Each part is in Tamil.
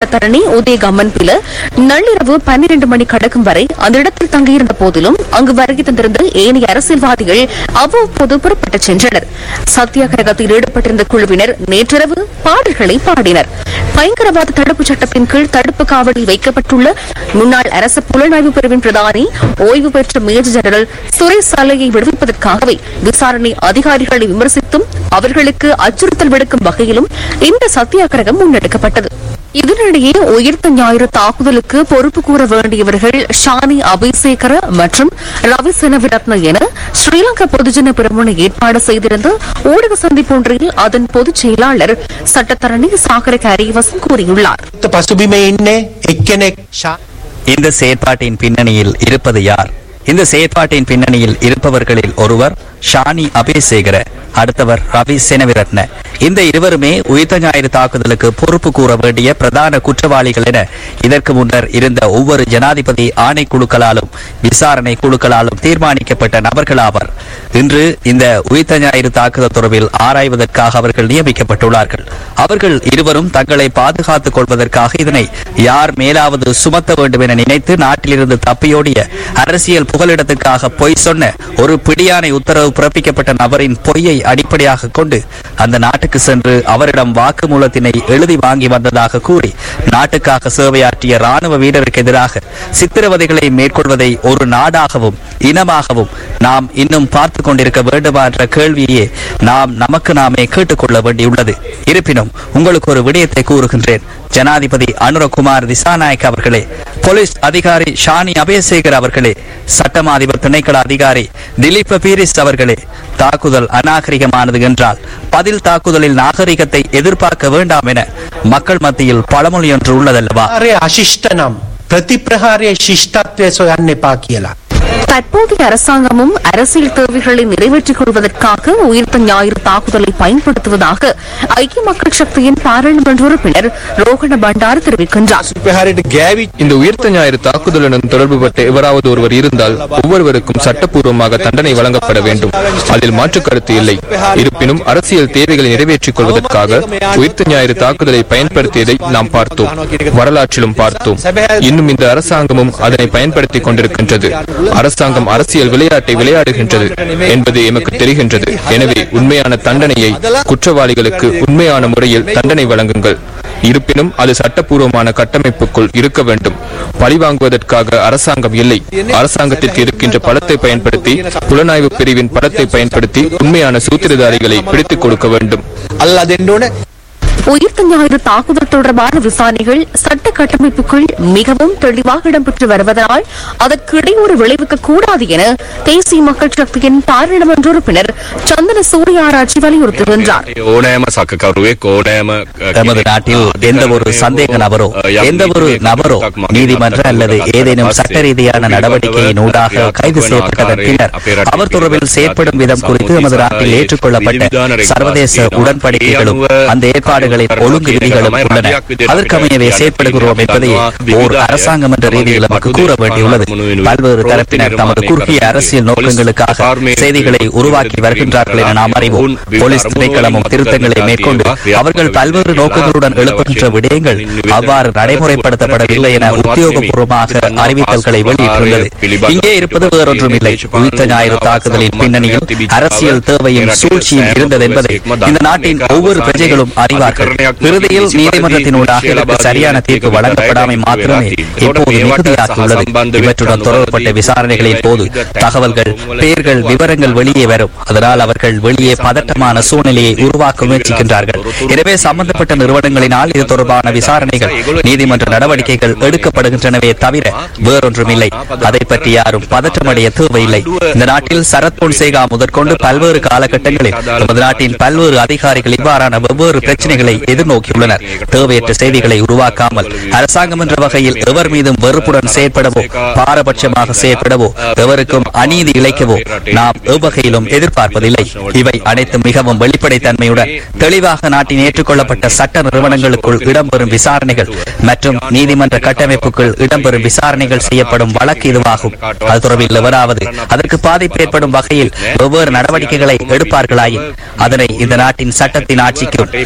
சட்டத்தரணி உதய கம்மன் பில நள்ளிரவு பன்னிரண்டு மணி கடக்கும் வரை அந்த இடத்தில் தங்கியிருந்த போதிலும் அங்கு வருகை தந்திருந்த ஏனைய அரசியல்வாதிகள் அவ்வப்போது புறப்பட்டுச் சென்றனர் சத்தியாகிரகத்தில் ஈடுபட்டிருந்த குழுவினர் நேற்றிரவு பாடல்களை பாடினர் பயங்கரவாத தடுப்புச் சட்டத்தின் கீழ் தடுப்பு காவலில் வைக்கப்பட்டுள்ள முன்னாள் அரசு புலனாய்வு பிரிவின் பிரதானி ஓய்வு பெற்ற மேஜர் ஜெனரல் சுரேஷ் சாலையை விடுவிப்பதற்காகவே விசாரணை அதிகாரிகளை விமர்சித்தும் அவர்களுக்கு அச்சுறுத்தல் விடுக்கும் வகையிலும் இந்த சத்தியாகிரகம் முன்னெடுக்கப்பட்டது இதனிடையே உயிர்த்த ஞாயிறு தாக்குதலுக்கு பொறுப்பு கூற வேண்டியவர்கள் ஷானி அபிசேகர மற்றும் ரவி செனவிரத்ன என ஸ்ரீலங்கா பொதுஜன பெருமுனை ஏற்பாடு செய்திருந்த ஊடக சந்திப்பு ஒன்றில் அதன் பொதுச் செயலாளர் சட்டத்தரணி சாகர கரியவசம் கூறியுள்ளார் පසුබිම ඉන්නේ එක්කෙනෙක් ශා இந்த செயற்பாட்டின் பின்னணியில் இருப்பது யார் இந்த செயற்பாட்டின் பின்னணியில் இருப்பவர்களில் ஒருவர் ஷானி அபேசேகர அடுத்தவர் ரவி செனவிரத்ன இந்த இருவருமே உயிர்த்த ஞாயிறு தாக்குதலுக்கு பொறுப்பு கூற வேண்டிய பிரதான குற்றவாளிகள் என இதற்கு முன்னர் இருந்த ஒவ்வொரு ஜனாதிபதி ஆணைக்குழுக்களாலும் விசாரணை குழுக்களாலும் தீர்மானிக்கப்பட்ட நபர்களாவர் இன்று இந்த உயிர்த்த ஞாயிறு தாக்குதல் தொடர்பில் ஆராய்வதற்காக அவர்கள் நியமிக்கப்பட்டுள்ளார்கள் அவர்கள் இருவரும் தங்களை பாதுகாத்துக் கொள்வதற்காக இதனை யார் மேலாவது சுமத்த வேண்டும் என நினைத்து நாட்டிலிருந்து தப்பியோடிய அரசியல் புகலிடத்துக்காக பொய் சொன்ன ஒரு பிடியானை உத்தரவு பிறப்பிக்கப்பட்ட நபரின் பொய்யை அடிப்படையாக கொண்டு அந்த நாட்டுக்கு சென்று அவரிடம் வாக்குமூலத்தினை எழுதி வாங்கி வந்ததாக கூறி நாட்டுக்காக சேவையாற்றிய ராணுவ வீரருக்கு எதிராக சித்திரவதைகளை மேற்கொள்வதை ஒரு நாடாகவும் இனமாகவும் நாம் இன்னும் பார்த்து கொண்டிருக்க வேண்டுமா என்ற கேள்வியே நாம் நமக்கு நாமே கேட்டுக்கொள்ள வேண்டியுள்ளது இருப்பினும் உங்களுக்கு ஒரு விடயத்தை கூறுகின்றேன் ஜனாதிபதி அனுரகுமார் திசாநாயக் அவர்களே போலீஸ் அதிகாரி ஷானி அபயசேகர் அவர்களே சட்டமா அதிபர் திணைக்கள அதிகாரி திலீப் பீரிஸ் அவர்களே தாக்குதல் அநாகரிகமானது என்றால் பதில் தாக்குதலில் நாகரிகத்தை எதிர்பார்க்க வேண்டாம் என மக்கள் மத்தியில் பழமொழி ஒன்று உள்ளதல்லவா ආරය අශිෂ්ට නම් ප්‍රතිප්‍රහාරය ශිෂ්ටත්වය සොයන්න එපා කියලා. தற்போதைய அரசாங்கமும் அரசியல் தேவைகளை நிறைவேற்றிக் கொள்வதற்காக உயிர்த்த ஞாயிறு தாக்குதலை பயன்படுத்துவதாக ஐக்கிய மக்கள் சக்தியின் பாராளுமன்ற உறுப்பினர் ரோகண பண்டார் தெரிவிக்கின்றார் பிரஹாரிட்டு கேவி இந்த உயிர்த்த ஞாயிறு தாக்குதலுடன் தொடர்புபட்ட எவராவது ஒருவர் இருந்தால் ஒவ்வொருவருக்கும் சட்டப்பூர்வமாக தண்டனை வழங்கப்பட வேண்டும் அதில் மாற்று கருத்து இல்லை இருப்பினும் அரசியல் தேவைகளை நிறைவேற்றிக் கொள்வதற்காக உயிர்த்த ஞாயிறு தாக்குதலை பயன்படுத்தியதை நாம் பார்த்தோம் வரலாற்றிலும் பார்த்தோம் இன்னும் இந்த அரசாங்கமும் அதனை பயன்படுத்திக் கொண்டிருக்கின்றது அரசாங்கம் அரசியல் விளையாட்டை விளையாடுகின்றது என்பது எமக்கு தெரிகின்றது எனவே உண்மையான தண்டனையை குற்றவாளிகளுக்கு உண்மையான முறையில் தண்டனை வழங்குங்கள் இருப்பினும் அது சட்டப்பூர்வமான கட்டமைப்புக்குள் இருக்க வேண்டும் பழிவாங்குவதற்காக அரசாங்கம் இல்லை அரசாங்கத்திற்கு இருக்கின்ற பலத்தை பயன்படுத்தி புலனாய்வு பிரிவின் பலத்தை பயன்படுத்தி உண்மையான சூத்திரதாரிகளை பிடித்துக் கொடுக்க வேண்டும் අල්ලා දෙන්න ඕන உயிர்த்த ஞாயிறு தாக்குதல் தொடர்பான விசாரணைகள் சட்ட கட்டமைப்புக்குள் மிகவும் தெளிவாக இடம்பெற்று வருவதனால் அதற்கு இடையூறு விளைவிக்க கூடாது என தேசிய மக்கள் சக்தியின் பாராளுமன்ற உறுப்பினர் சந்தன சூரியாராட்சி வலியுறுத்துகின்றார் ඕනෑම සකකරුවෙක් ඕනෑම நமது நாட்டில் எந்த ஒரு சந்தேக நபரோ எந்த ஒரு நபரோ நீதிமன்ற அல்லது ஏதேனும் சட்ட ரீதியான நடவடிக்கையின் ஊடாக கைது செய்யப்பட்டதன் பின்னர் அவர் தொடர்பில் செயற்படும் விதம் குறித்து நமது நாட்டில் ஏற்றுக்கொள்ளப்பட்ட சர்வதேச உடன்படிக்கைகளும் அந்த ஏற்பாடுகளின் ஒழுங்கு விதிகளும் உள்ளன அதற்கமையவே செயற்படுகிறோம் என்பதை ஓர் அரசாங்கம் என்ற ரீதியில் நமக்கு கூற வேண்டியுள்ளது பல்வேறு தரப்பினர் தமது குறுகிய அரசியல் நோக்கங்களுக்காக செய்திகளை உருவாக்கி வருகின்றார்கள் என நாம் அறிவோம் போலீஸ் திணைக்களமும் திருத்தங்களை மேற்கொண்டு அவர்கள் பல்வேறு நோக்கங்களுடன் எழுப்புகின்ற விடயங்கள் அவ்வாறு நடைமுறைப்படுத்தப்படவில்லை என உத்தியோகபூர்வமாக அறிவித்தல்களை வெளியிட்டுள்ளது இங்கே இருப்பது வேறொன்றுமில்லை உயிர்த்த ஞாயிறு தாக்குதலின் பின்னணியில் அரசியல் தேவையும் சூழ்ச்சியும் இருந்தது என்பதை இந்த நாட்டின் ஒவ்வொரு பிரஜைகளும் அறிவார்கள் இறுதியில் நீதிமன்றத்தினூடாக இதற்கு சரியான தீர்ப்பு வழங்கப்படாமை மாத்திரமே இப்போது மிகுதியாகியுள்ளது இவற்றுடன் தொடர்புபட்ட விசாரணைகளின் போது தகவல்கள் பெயர்கள் விவரங்கள் வெளியே வரும் அதனால் அவர்கள் வெளியே பதட்டமான சூழ்நிலையை உருவாக்க முயற்சிக்கின்றார்கள் எனவே சம்பந்தப்பட்ட நிறுவனங்களினால் இது தொடர்பான விசாரணைகள் நீதிமன்ற நடவடிக்கைகள் எடுக்கப்படுகின்றனவே தவிர வேறொன்றுமில்லை அதை பற்றி யாரும் பதற்றமடைய தேவையில்லை இந்த நாட்டில் சரத் பொன்சேகா முதற்கொண்டு பல்வேறு காலகட்டங்களில் நமது நாட்டின் பல்வேறு அதிகாரிகள் இவ்வாறான வெவ்வேறு பிரச்சனைகளை எதிர்நோக்கியுள்ளனர் தேவையற்ற செய்திகளை உருவாக்காமல் அரசாங்கம் என்ற வகையில் எவர் மீதும் வெறுப்புடன் செயற்படவோ பாரபட்சமாக செயற்படவோ எவருக்கும் அநீதி இழைக்கவோ நாம் எவ்வகையிலும் எதிர்பார்ப்பதில்லை இவை அனைத்தும் மிகவும் வெளிப்படைத்தன்மையுடன் தெளிவாக நாட்டின் ஏற்றுக்கொள்ளப்பட்ட சட்ட நிறுவனங்களுக்குள் இடம்பெறும் விசாரணைகள் மற்றும் நீதிமன்ற கட்டமைப்புக்குள் இடம்பெறும் விசாரணைகள் செய்யப்படும் வழக்கு இதுவாகும் அது தொடர்பில் எவராவது அதற்கு பாதிப்பு ஏற்படும் வகையில் வெவ்வேறு நடவடிக்கைகளை எடுப்பார்களாயின் அதனை இந்த நாட்டின் சட்டத்தின் ஆட்சிக்கும் நீதி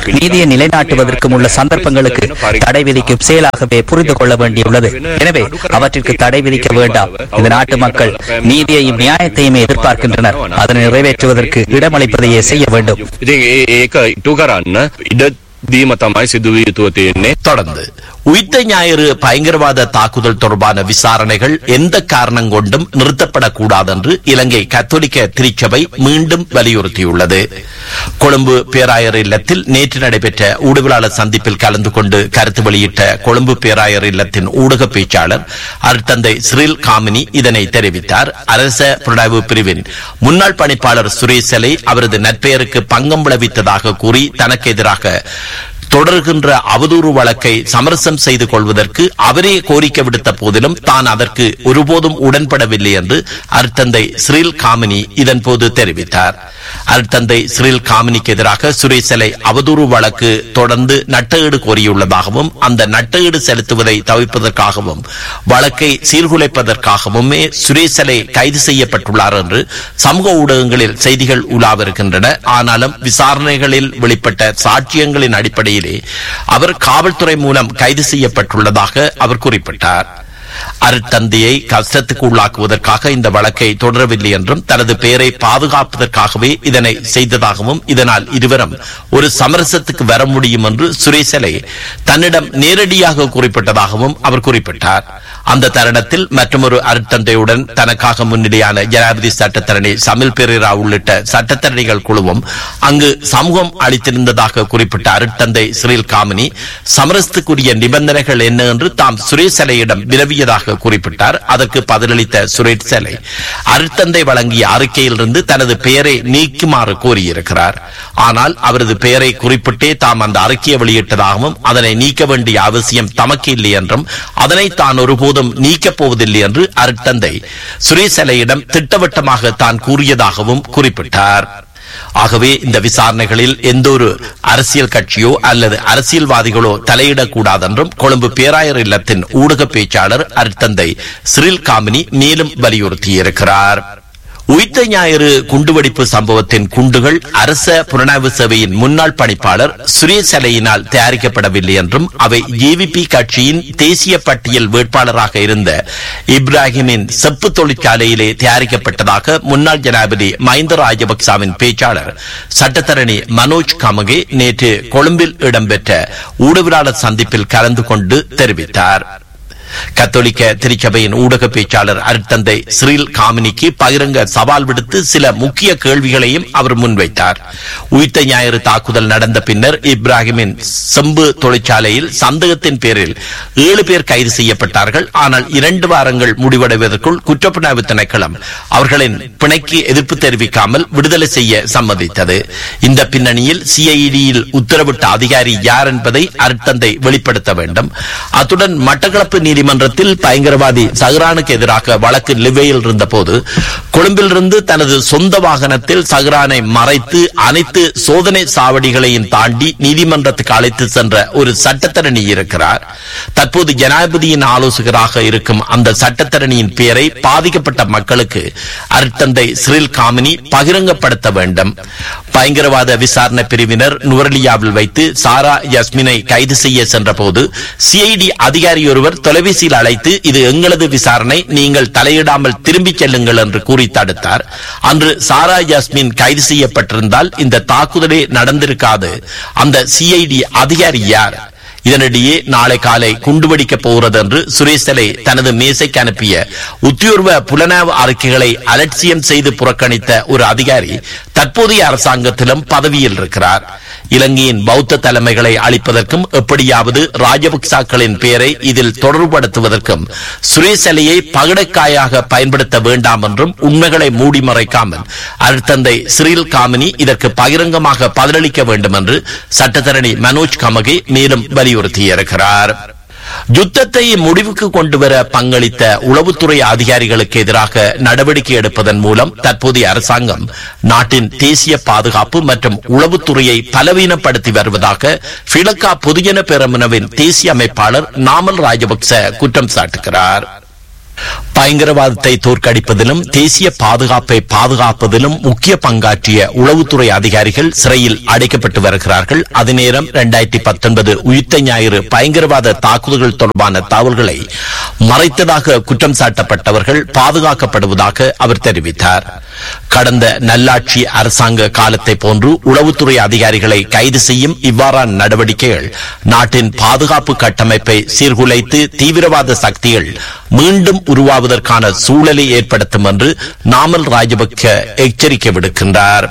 அமைதியை நிலைநாட்டுவதற்கும் உள்ள சந்தர்ப்பங்களுக்கு தடை விதிக்கும் செயலாகவே புரிந்து கொள்ள வேண்டியுள்ளது எனவே அவற்றிற்கு தடை விதிக்க வேண்டாம் இந்த நாட்டு மக்கள் நீதியையும் நியாயத்தையுமே எதிர்பார்க்கின்றனர் அதனை நிறைவேற்றுவதற்கு இடமளிப்பதையே செய்ய வேண்டும் ඉතින් ඒ ඒක ඉටු කරන්න ඉඩ දීම තමයි සිදුවිය යුතුව තියෙන්නේ தொடர்ந்து உயிர்த்த ஞாயிறு பயங்கரவாத தாக்குதல் தொடர்பான விசாரணைகள் எந்த காரணம் கொண்டும் நிறுத்தப்படக்கூடாது என்று இலங்கை கத்தோலிக்க திருச்சபை மீண்டும் வலியுறுத்தியுள்ளது கொழும்பு பேராயர் இல்லத்தில் நேற்று நடைபெற்ற ஊடகவியலாளர் சந்திப்பில் கலந்து கொண்டு கருத்து வெளியிட்ட கொழும்பு பேராயர் இல்லத்தின் ஊடக பேச்சாளர் அருட்தந்தை சிறில் காமினி இதனை தெரிவித்தார் அரச புலனாய்வு பிரிவின் முன்னாள் பணிப்பாளர் சுரேசலை அவரது நற்பெயருக்கு பங்கம் விளைவித்ததாக கூறி தனக்கு எதிராக தொடர்கின்ற அவதூறு வழக்கை சமரசம் செய்து கொள்வதற்கு அவரே கோரிக்கை விடுத்த போதிலும் தான் அதற்கு ஒருபோதும் உடன்படவில்லை என்று அருட்தந்தை ஸ்ரீல் காமினி இதன்போது தெரிவித்தார் அருட்தந்தை ஸ்ரீல் காமினிக்கு எதிராக சுரேசலை அவதூறு வழக்கு தொடர்ந்து நட்டஈடு கோரியுள்ளதாகவும் அந்த நட்டஈடு செலுத்துவதை தவிர்ப்பதற்காகவும் வழக்கை சீர்குலைப்பதற்காகவுமே சுரேசலை கைது செய்யப்பட்டுள்ளார் என்று சமூக ஊடகங்களில் செய்திகள் உலாவிருக்கின்றன ஆனாலும் விசாரணைகளில் வெளிப்பட்ட சாட்சியங்களின் அடிப்படையிலே அவர் காவல்துறை மூலம் கைது செய்யப்பட்டுள்ளதாக அவர் குறிப்பிட்டார் அருட்தந்தையை கஷ்டத்துக்கு உள்ளாக்குவதற்காக இந்த வழக்கை தொடரவில்லை என்றும் தனது பெயரை பாதுகாப்பதற்காகவே இதனை செய்ததாகவும் இதனால் இருவரும் ஒரு சமரசத்துக்கு வர முடியும் என்று சுரேசலை தன்னிடம் நேரடியாக குறிப்பிட்டதாகவும் அவர் குறிப்பிட்டார் அந்த தருணத்தில் மற்றொரு அருட்தந்தையுடன் தனக்காக முன்னிலையான ஜனாதிபதி சட்டத்தரணி சமில் பெரேரா உள்ளிட்ட சட்டத்தரணிகள் குழுவும் அங்கு சமூகம் அளித்திருந்ததாக குறிப்பிட்ட அருட்தந்தை ஸ்ரீல் காமினி சமரசத்துக்குரிய நிபந்தனைகள் என்ன என்று தாம் சுரேசலையிடம் வினவியதாக குறிப்பிட்டார் அதற்கு பதிலளித்த சுரேசலை அருட்தந்தை வழங்கிய அறிக்கையிலிருந்து தனது பெயரை நீக்குமாறு கோரியிருக்கிறார் ஆனால் அவரது பெயரை குறிப்பிட்டே தாம் அந்த அறிக்கையை வெளியிட்டதாகவும் அதனை நீக்க வேண்டிய அவசியம் தமக்கு இல்லை என்றும் அதனை தான் ஒருபோதும் நீக்கப் போவதில்லை என்று அருட்தந்தை சுரேசலையிடம் திட்டவட்டமாக தான் கூறியதாகவும் குறிப்பிட்டார் ஆகவே இந்த விசாரணைகளில் எந்த ஒரு அரசியல் கட்சியோ அல்லது அரசியல்வாதிகளோ தலையிடக்கூடாது என்றும் கொழும்பு பேராயர் இல்லத்தின் ஊடக பேச்சாளர் அருட்தந்தை சிறில் காமினி மேலும் வலியுறுத்தியிருக்கிறார் உயிர்த்த ஞாயிறு குண்டுவெடிப்பு சம்பவத்தின் குண்டுகள் அரச புலனாய்வு சேவையின் முன்னாள் பணிப்பாளர் சுரேசலையினால் தயாரிக்கப்படவில்லை என்றும் அவை ஜேவிபி கட்சியின் தேசிய பட்டியல் வேட்பாளராக இருந்த இப்ராஹிமின் செப்பு தொழிற்சாலையிலே தயாரிக்கப்பட்டதாக முன்னாள் ஜனாதிபதி மஹிந்த ராஜபக்சாவின் பேச்சாளர் சட்டத்தரணி மனோஜ் கமகே நேற்று கொழும்பில் இடம்பெற்ற ஊடகவியலாளர் சந்திப்பில் கலந்து கொண்டு தெரிவித்தார் கத்தோலிக்க திருச்சபையின் ஊடக பேச்சாளர் அருட்தந்தை ஸ்ரீல் காமினிக்கு பகிரங்க சவால் விடுத்து சில முக்கிய கேள்விகளையும் அவர் முன்வைத்தார் உயிர்த்த ஞாயிறு தாக்குதல் நடந்த பின்னர் இப்ராஹிமின் செம்பு தொழிற்சாலையில் சந்தேகத்தின் பேரில் ஏழு பேர் கைது செய்யப்பட்டார்கள் ஆனால் இரண்டு வாரங்கள் முடிவடைவதற்குள் குற்றப்புலனாய்வு திணைக்களம் அவர்களின் பிணைக்கு எதிர்ப்பு தெரிவிக்காமல் விடுதலை செய்ய சம்மதித்தது இந்த பின்னணியில் சிஐடியில் உத்தரவிட்ட அதிகாரி யார் என்பதை அருட்தந்தை வெளிப்படுத்த வேண்டும் அத்துடன் மட்டக்களப்பு நீதிமன்றத்தில் பயங்கரவாதி சஹ்ரானுக்கு எதிராக வழக்கு நிலுவையில் இருந்தபோது கொழும்பிலிருந்து தனது சொந்த வாகனத்தில் சஹ்ரானை மறைத்து அனைத்து சோதனை சாவடிகளையும் தாண்டி நீதிமன்றத்துக்கு அழைத்து சென்ற ஒரு சட்டத்தரணி இருக்கிறார் தற்போது ஜனாதிபதியின் ஆலோசகராக இருக்கும் அந்த சட்டத்தரணியின் பெயரை பாதிக்கப்பட்ட மக்களுக்கு அருட்தந்தை ஸ்ரீல் காமினி பகிரங்கப்படுத்த வேண்டும் பயங்கரவாத விசாரணை பிரிவினர் நுவரலியாவில் வைத்து சாரா யஸ்மினை கைது செய்ய சென்றபோது சிஐடி அதிகாரியொருவர் தொலைபேசியில் அழைத்து இது எங்களது விசாரணை நீங்கள் தலையிடாமல் திரும்பிச் செல்லுங்கள் என்று கூறி தடுத்தார் அன்று சாரா யாஸ்மின் கைது செய்யப்பட்டிருந்தால் இந்த தாக்குதலே நடந்திருக்காது அந்த சிஐடி அதிகாரி யார் இதனிடையே நாளை காலை குண்டுவெடிக்கப் போகிறது என்று சுரேசலை தனது மேசைக்கு அனுப்பிய உத்தியோர்வ புலனாய்வு அறிக்கைகளை அலட்சியம் செய்து புறக்கணித்த ஒரு அதிகாரி தற்போதைய அரசாங்கத்திலும் பதவியில் இருக்கிறார் இலங்கையின் பௌத்த தலைமைகளை அளிப்பதற்கும் எப்படியாவது ராஜபக்சாக்களின் பெயரை இதில் தொடர்படுத்துவதற்கும் சுரேசலையை பகடைக்காயாக பயன்படுத்த வேண்டாம் என்றும் உண்மைகளை மூடி மறைக்காமல் அருட்தந்தை ஸ்ரீல் காமினி இதற்கு பகிரங்கமாக பதிலளிக்க வேண்டும் என்று சட்டத்தரணி மனோஜ் கமகே மேலும் வலியுறுத்தியிருக்கிறார் யுத்தத்தை முடிவுக்கு கொண்டு வர பங்களித்த உளவுத்துறை அதிகாரிகளுக்கு எதிராக நடவடிக்கை எடுப்பதன் மூலம் தற்போதைய அரசாங்கம் நாட்டின் தேசிய பாதுகாப்பு மற்றும் உளவுத்துறையை பலவீனப்படுத்தி வருவதாக ஸ்ரீலங்கா பொதுஜன பெரமுனவின் தேசிய அமைப்பாளர் நாமல் ராஜபக்ச குற்றம் சாட்டுகிறார் பயங்கரவாதத்தை தோற்கடிப்பதிலும் தேசிய பாதுகாப்பை பாதுகாப்பதிலும் முக்கிய பங்காற்றிய உளவுத்துறை அதிகாரிகள் சிறையில் அடைக்கப்பட்டு வருகிறார்கள் அதே நேரம் இரண்டாயிரத்தி பத்தொன்பது உயிர்த்த ஞாயிறு பயங்கரவாத தாக்குதல்கள் தொடர்பான தகவல்களை மறைத்ததாக குற்றம் சாட்டப்பட்டவர்கள் பாதுகாக்கப்படுவதாக அவர் தெரிவித்தார் கடந்த நல்லாட்சி அரசாங்க காலத்தை போன்று உளவுத்துறை அதிகாரிகளை கைது செய்யும் இவ்வாறான நடவடிக்கைகள் நாட்டின் பாதுகாப்பு கட்டமைப்பை சீர்குலைத்து தீவிரவாத சக்திகள் மீண்டும் உருவாவதற்கான சூழலை ஏற்படுத்தும் என்று நாமல் ராஜபக்ச எச்சரிக்கை விடுக்கின்றார்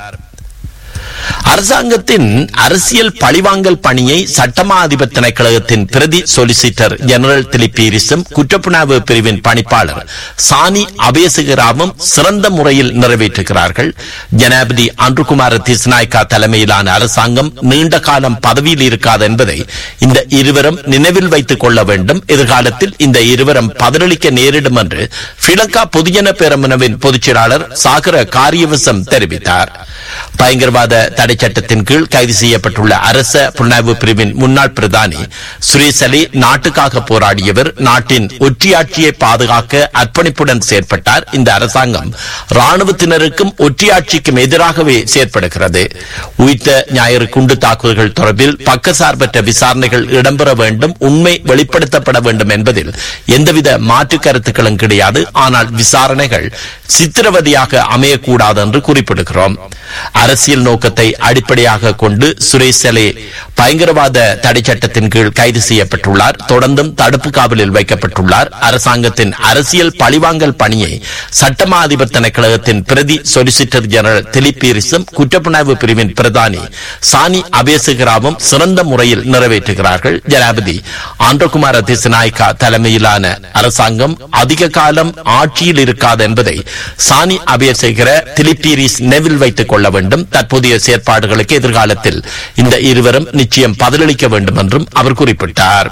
அரசாங்கத்தின் அரசியல் பழிவாங்கல் பணியை சட்டமா அதிபர் திணைக்களகத்தின் பிரதி சொலிசிட்டர் ஜெனரல் திலிப்பீரிசும் குற்றப்புணர்வு பிரிவின் பணிப்பாளர் சானி அபேசகராவும் சிறந்த முறையில் நிறைவேற்றுகிறார்கள் ஜனாபதி அன்றுகுமார திஸ்நாய்கா தலைமையிலான அரசாங்கம் நீண்ட காலம் பதவியில் இருக்காது என்பதை இந்த இருவரும் நினைவில் வைத்துக் கொள்ள வேண்டும் எதிர்காலத்தில் இந்த இருவரும் பதிலளிக்க நேரிடும் என்று ஸ்ரீலங்கா பொதுஜன பேரமுனவின் பொதுச் செயலாளர் சாகர காரியவசம் தெரிவித்தார் பயங்கரவாத தடை சட்டத்தின் கீழ் கைது செய்யப்பட்டுள்ள அரச புலனாய்வு பிரிவின் முன்னாள் பிரதானி சுரேஷ் அலி நாட்டுக்காக போராடியவர் நாட்டின் ஒற்றியாட்சியை பாதுகாக்க அர்ப்பணிப்புடன் செயற்பட்டார் இந்த அரசாங்கம் ராணுவத்தினருக்கும் ஒற்றியாட்சிக்கும் எதிராகவே செயற்படுகிறது உயிர்த்த ஞாயிறு குண்டு தாக்குதல்கள் தொடர்பில் பக்கசார்பற்ற விசாரணைகள் இடம்பெற வேண்டும் உண்மை வெளிப்படுத்தப்பட வேண்டும் என்பதில் எந்தவித மாற்று கருத்துக்களும் கிடையாது ஆனால் விசாரணைகள் சித்திரவதையாக அமையக்கூடாது என்று குறிப்பிடுகிறோம் அரசியல் நோக்கத்தை அடிப்படையாக கொண்டு சுரேஷ் சலே பயங்கரவாத தடை சட்டத்தின் கீழ் கைது செய்யப்பட்டுள்ளார் தொடர்ந்தும் தடுப்பு காவலில் வைக்கப்பட்டுள்ளார் அரசாங்கத்தின் அரசியல் பழிவாங்கல் பணியை சட்டமா அதிபர் திணைக்களகத்தின் பிரதி சொலிசிட்டர் ஜெனரல் திலிப்பீரிசும் குற்றப்புணர்வு பிரிவின் பிரதானி சானி அபேசகராவும் சிறந்த முறையில் நிறைவேற்றுகிறார்கள் ஜனாபதி ஆந்திரகுமார திசநாயக்கா தலைமையிலான அரசாங்கம் அதிக காலம் ஆட்சியில் இருக்காது என்பதை சானி அபேசகர திலிப்பீரிஸ் நெவில் வைத்துக் கொள்ள வேண்டும் தற்போதைய செயற்பாடுகளுக்கு எதிர்காலத்தில் இந்த இருவரும் நிச்சயம் பதிலளிக்க வேண்டும் என்றும் அவர் குறிப்பிட்டார்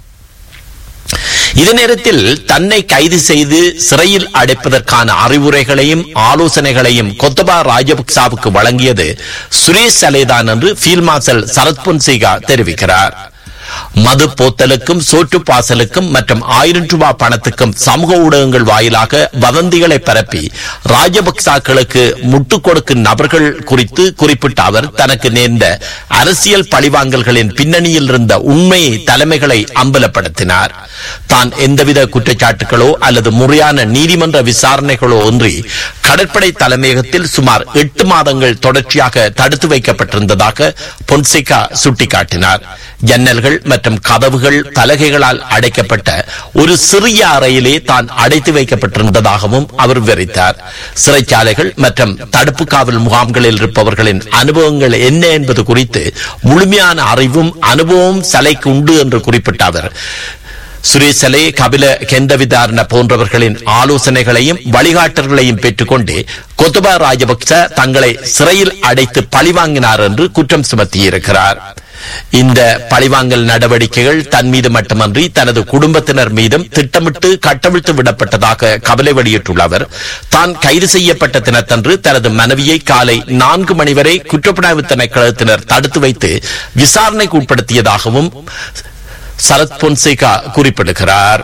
இதே நேரத்தில் தன்னை கைது செய்து சிறையில் அடைப்பதற்கான அறிவுரைகளையும் ஆலோசனைகளையும் கொத்தபா ராஜபக்சாவுக்கு வழங்கியது சுரேஷ் சலேதான் என்று ஃபீல்ட் மார்ஷல் சரத் பொன்சேகா தெரிவிக்கிறார் மது போத்தலுக்கும் சோற்று பாசலுக்கும் மற்றும் ஆயிரம் ரூபாய் பணத்துக்கும் சமூக ஊடகங்கள் வாயிலாக வதந்திகளை பரப்பி ராஜபக்சாக்களுக்கு முட்டுக் கொடுக்கும் நபர்கள் குறித்து குறிப்பிட்ட அவர் தனக்கு நேர்ந்த அரசியல் பழிவாங்கல்களின் பின்னணியில் இருந்த உண்மையை தலைமைகளை அம்பலப்படுத்தினார் தான் எந்தவித குற்றச்சாட்டுகளோ அல்லது முறையான நீதிமன்ற விசாரணைகளோ ஒன்றி கடற்படை தலைமையகத்தில் சுமார் எட்டு மாதங்கள் தொடர்ச்சியாக தடுத்து வைக்கப்பட்டிருந்ததாக பொன்சேகா சுட்டிக்காட்டினார் ஜன்னல்கள் மற்றும் கதவுகள் பலகைகளால் அடைக்கப்பட்ட ஒரு சிறிய அறையிலே தான் அடைத்து வைக்கப்பட்டிருந்ததாகவும் அவர் விவரித்தார் சிறைச்சாலைகள் மற்றும் தடுப்பு காவல் முகாம்களில் இருப்பவர்களின் அனுபவங்கள் என்ன என்பது குறித்து முழுமையான அறிவும் அனுபவமும் சலைக்கு உண்டு என்று குறிப்பிட்ட அவர் சுரேசலே கபில கெந்தவிதாரண போன்றவர்களின் ஆலோசனைகளையும் வழிகாட்டல்களையும் பெற்றுக்கொண்டு கொத்தபா ராஜபக்ச தங்களை சிறையில் அடைத்து பழிவாங்கினார் என்று குற்றம் சுமத்தியிருக்கிறார் இந்த பழிவாங்கல் நடவடிக்கைகள் தன் மீது மட்டுமன்றி தனது குடும்பத்தினர் மீதும் திட்டமிட்டு கட்டவிழ்த்து விடப்பட்டதாக கவலை வெளியிட்டுள்ள அவர் தான் கைது செய்யப்பட்ட தினத்தன்று தனது மனைவியை காலை நான்கு மணி வரை குற்றப்புலனாய்வு திணைக்களத்தினர் தடுத்து வைத்து விசாரணைக்கு உட்படுத்தியதாகவும் சரத் பொன்சேகா குறிப்பிடுகிறார்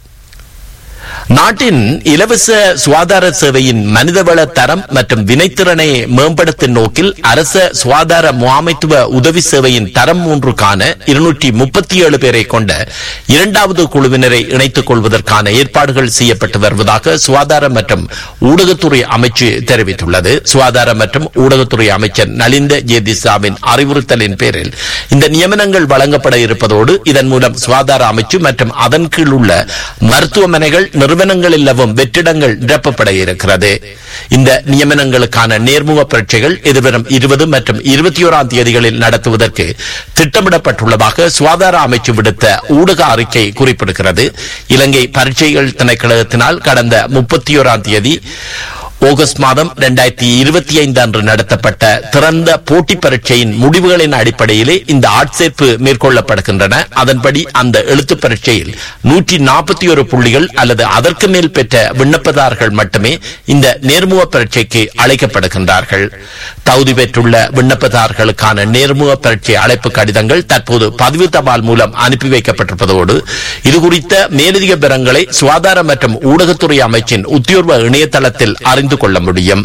நாட்டின் இலவச சுகாதார சேவையின் மனிதவள தரம் மற்றும் வினைத்திறனை மேம்படுத்தும் நோக்கில் அரச சுகாதார முகாமைத்துவ உதவி சேவையின் தரம் மூன்றுக்கான இருநூற்றி முப்பத்தி ஏழு பேரை கொண்ட இரண்டாவது குழுவினரை இணைத்துக் கொள்வதற்கான ஏற்பாடுகள் செய்யப்பட்டு வருவதாக சுகாதார மற்றும் ஊடகத்துறை அமைச்சு தெரிவித்துள்ளது சுகாதார மற்றும் ஊடகத்துறை அமைச்சர் நலிந்த ஜேதிசாவின் அறிவுறுத்தலின் பேரில் இந்த நியமனங்கள் வழங்கப்பட இருப்பதோடு இதன் மூலம் சுகாதார அமைச்சு மற்றும் அதன் கீழ் உள்ள மருத்துவமனைகள் நிறுவனங்கள் இல்லவும் வெற்றிடங்கள் நிரப்பப்பட இருக்கிறது இந்த நியமனங்களுக்கான நேர்முக பரீட்சைகள் எதிர்வரும் இருபது மற்றும் இருபத்தி ஓராம் தேதிகளில் நடத்துவதற்கு திட்டமிடப்பட்டுள்ளதாக சுகாதார அமைச்சு விடுத்த ஊடக அறிக்கை குறிப்பிடுகிறது இலங்கை பரீட்சைகள் திணைக்களத்தினால் கடந்த முப்பத்தி ஓராம் தேதி ஆகஸ்ட் மாதம் இரண்டாயிரத்தி இருபத்தி ஐந்து அன்று நடத்தப்பட்ட திறந்த போட்டி பரீட்சையின் முடிவுகளின் அடிப்படையிலே இந்த ஆட்சேர்ப்பு மேற்கொள்ளப்படுகின்றன அதன்படி அந்த எழுத்து பரீட்சையில் நூற்றி நாற்பத்தி ஒரு புள்ளிகள் அல்லது அதற்கு மேல் பெற்ற விண்ணப்பதாரர்கள் மட்டுமே இந்த நேர்முக பரீட்சைக்கு அழைக்கப்படுகின்றார்கள் தகுதி பெற்றுள்ள விண்ணப்பதாரர்களுக்கான நேர்முக பரீட்சை அழைப்பு கடிதங்கள் தற்போது பதிவு தபால் மூலம் அனுப்பி வைக்கப்பட்டிருப்பதோடு இதுகுறித்த மேலதிக விவரங்களை சுகாதார மற்றும் ஊடகத்துறை அமைச்சின் உத்தியோர்வ இணையதளத்தில் அறிந்து கொள்ள முடியும்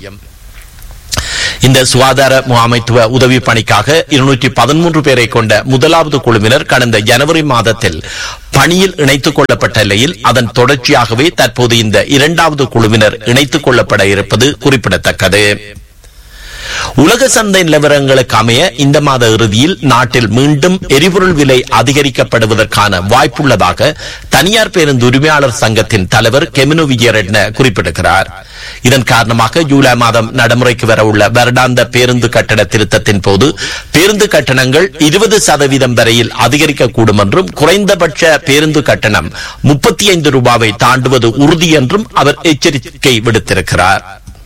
இந்த சுகாதார முகாமைத்துவ உதவி பணிக்காக இருநூற்றி பதிமூன்று பேரை கொண்ட முதலாவது குழுவினர் கடந்த ஜனவரி மாதத்தில் பணியில் இணைத்துக் கொள்ளப்பட்ட நிலையில் அதன் தொடர்ச்சியாகவே தற்போது இந்த இரண்டாவது குழுவினர் இணைத்துக் கொள்ளப்பட இருப்பது குறிப்பிடத்தக்கது உலக சந்தை நிலவரங்களுக்கு அமைய இந்த மாத இறுதியில் நாட்டில் மீண்டும் எரிபொருள் விலை அதிகரிக்கப்படுவதற்கான வாய்ப்புள்ளதாக தனியார் பேருந்து உரிமையாளர் சங்கத்தின் தலைவர் கெமினு விஜயரட்ன குறிப்பிடுகிறார் இதன் காரணமாக ஜூலை மாதம் நடைமுறைக்கு வர உள்ள வருடாந்த பேருந்து கட்டண திருத்தத்தின் போது பேருந்து கட்டணங்கள் இருபது சதவீதம் வரையில் அதிகரிக்கக்கூடும் என்றும் குறைந்தபட்ச பேருந்து கட்டணம் முப்பத்தி ஐந்து ரூபாவை தாண்டுவது உறுதி என்றும் அவர் எச்சரிக்கை விடுத்திருக்கிறார்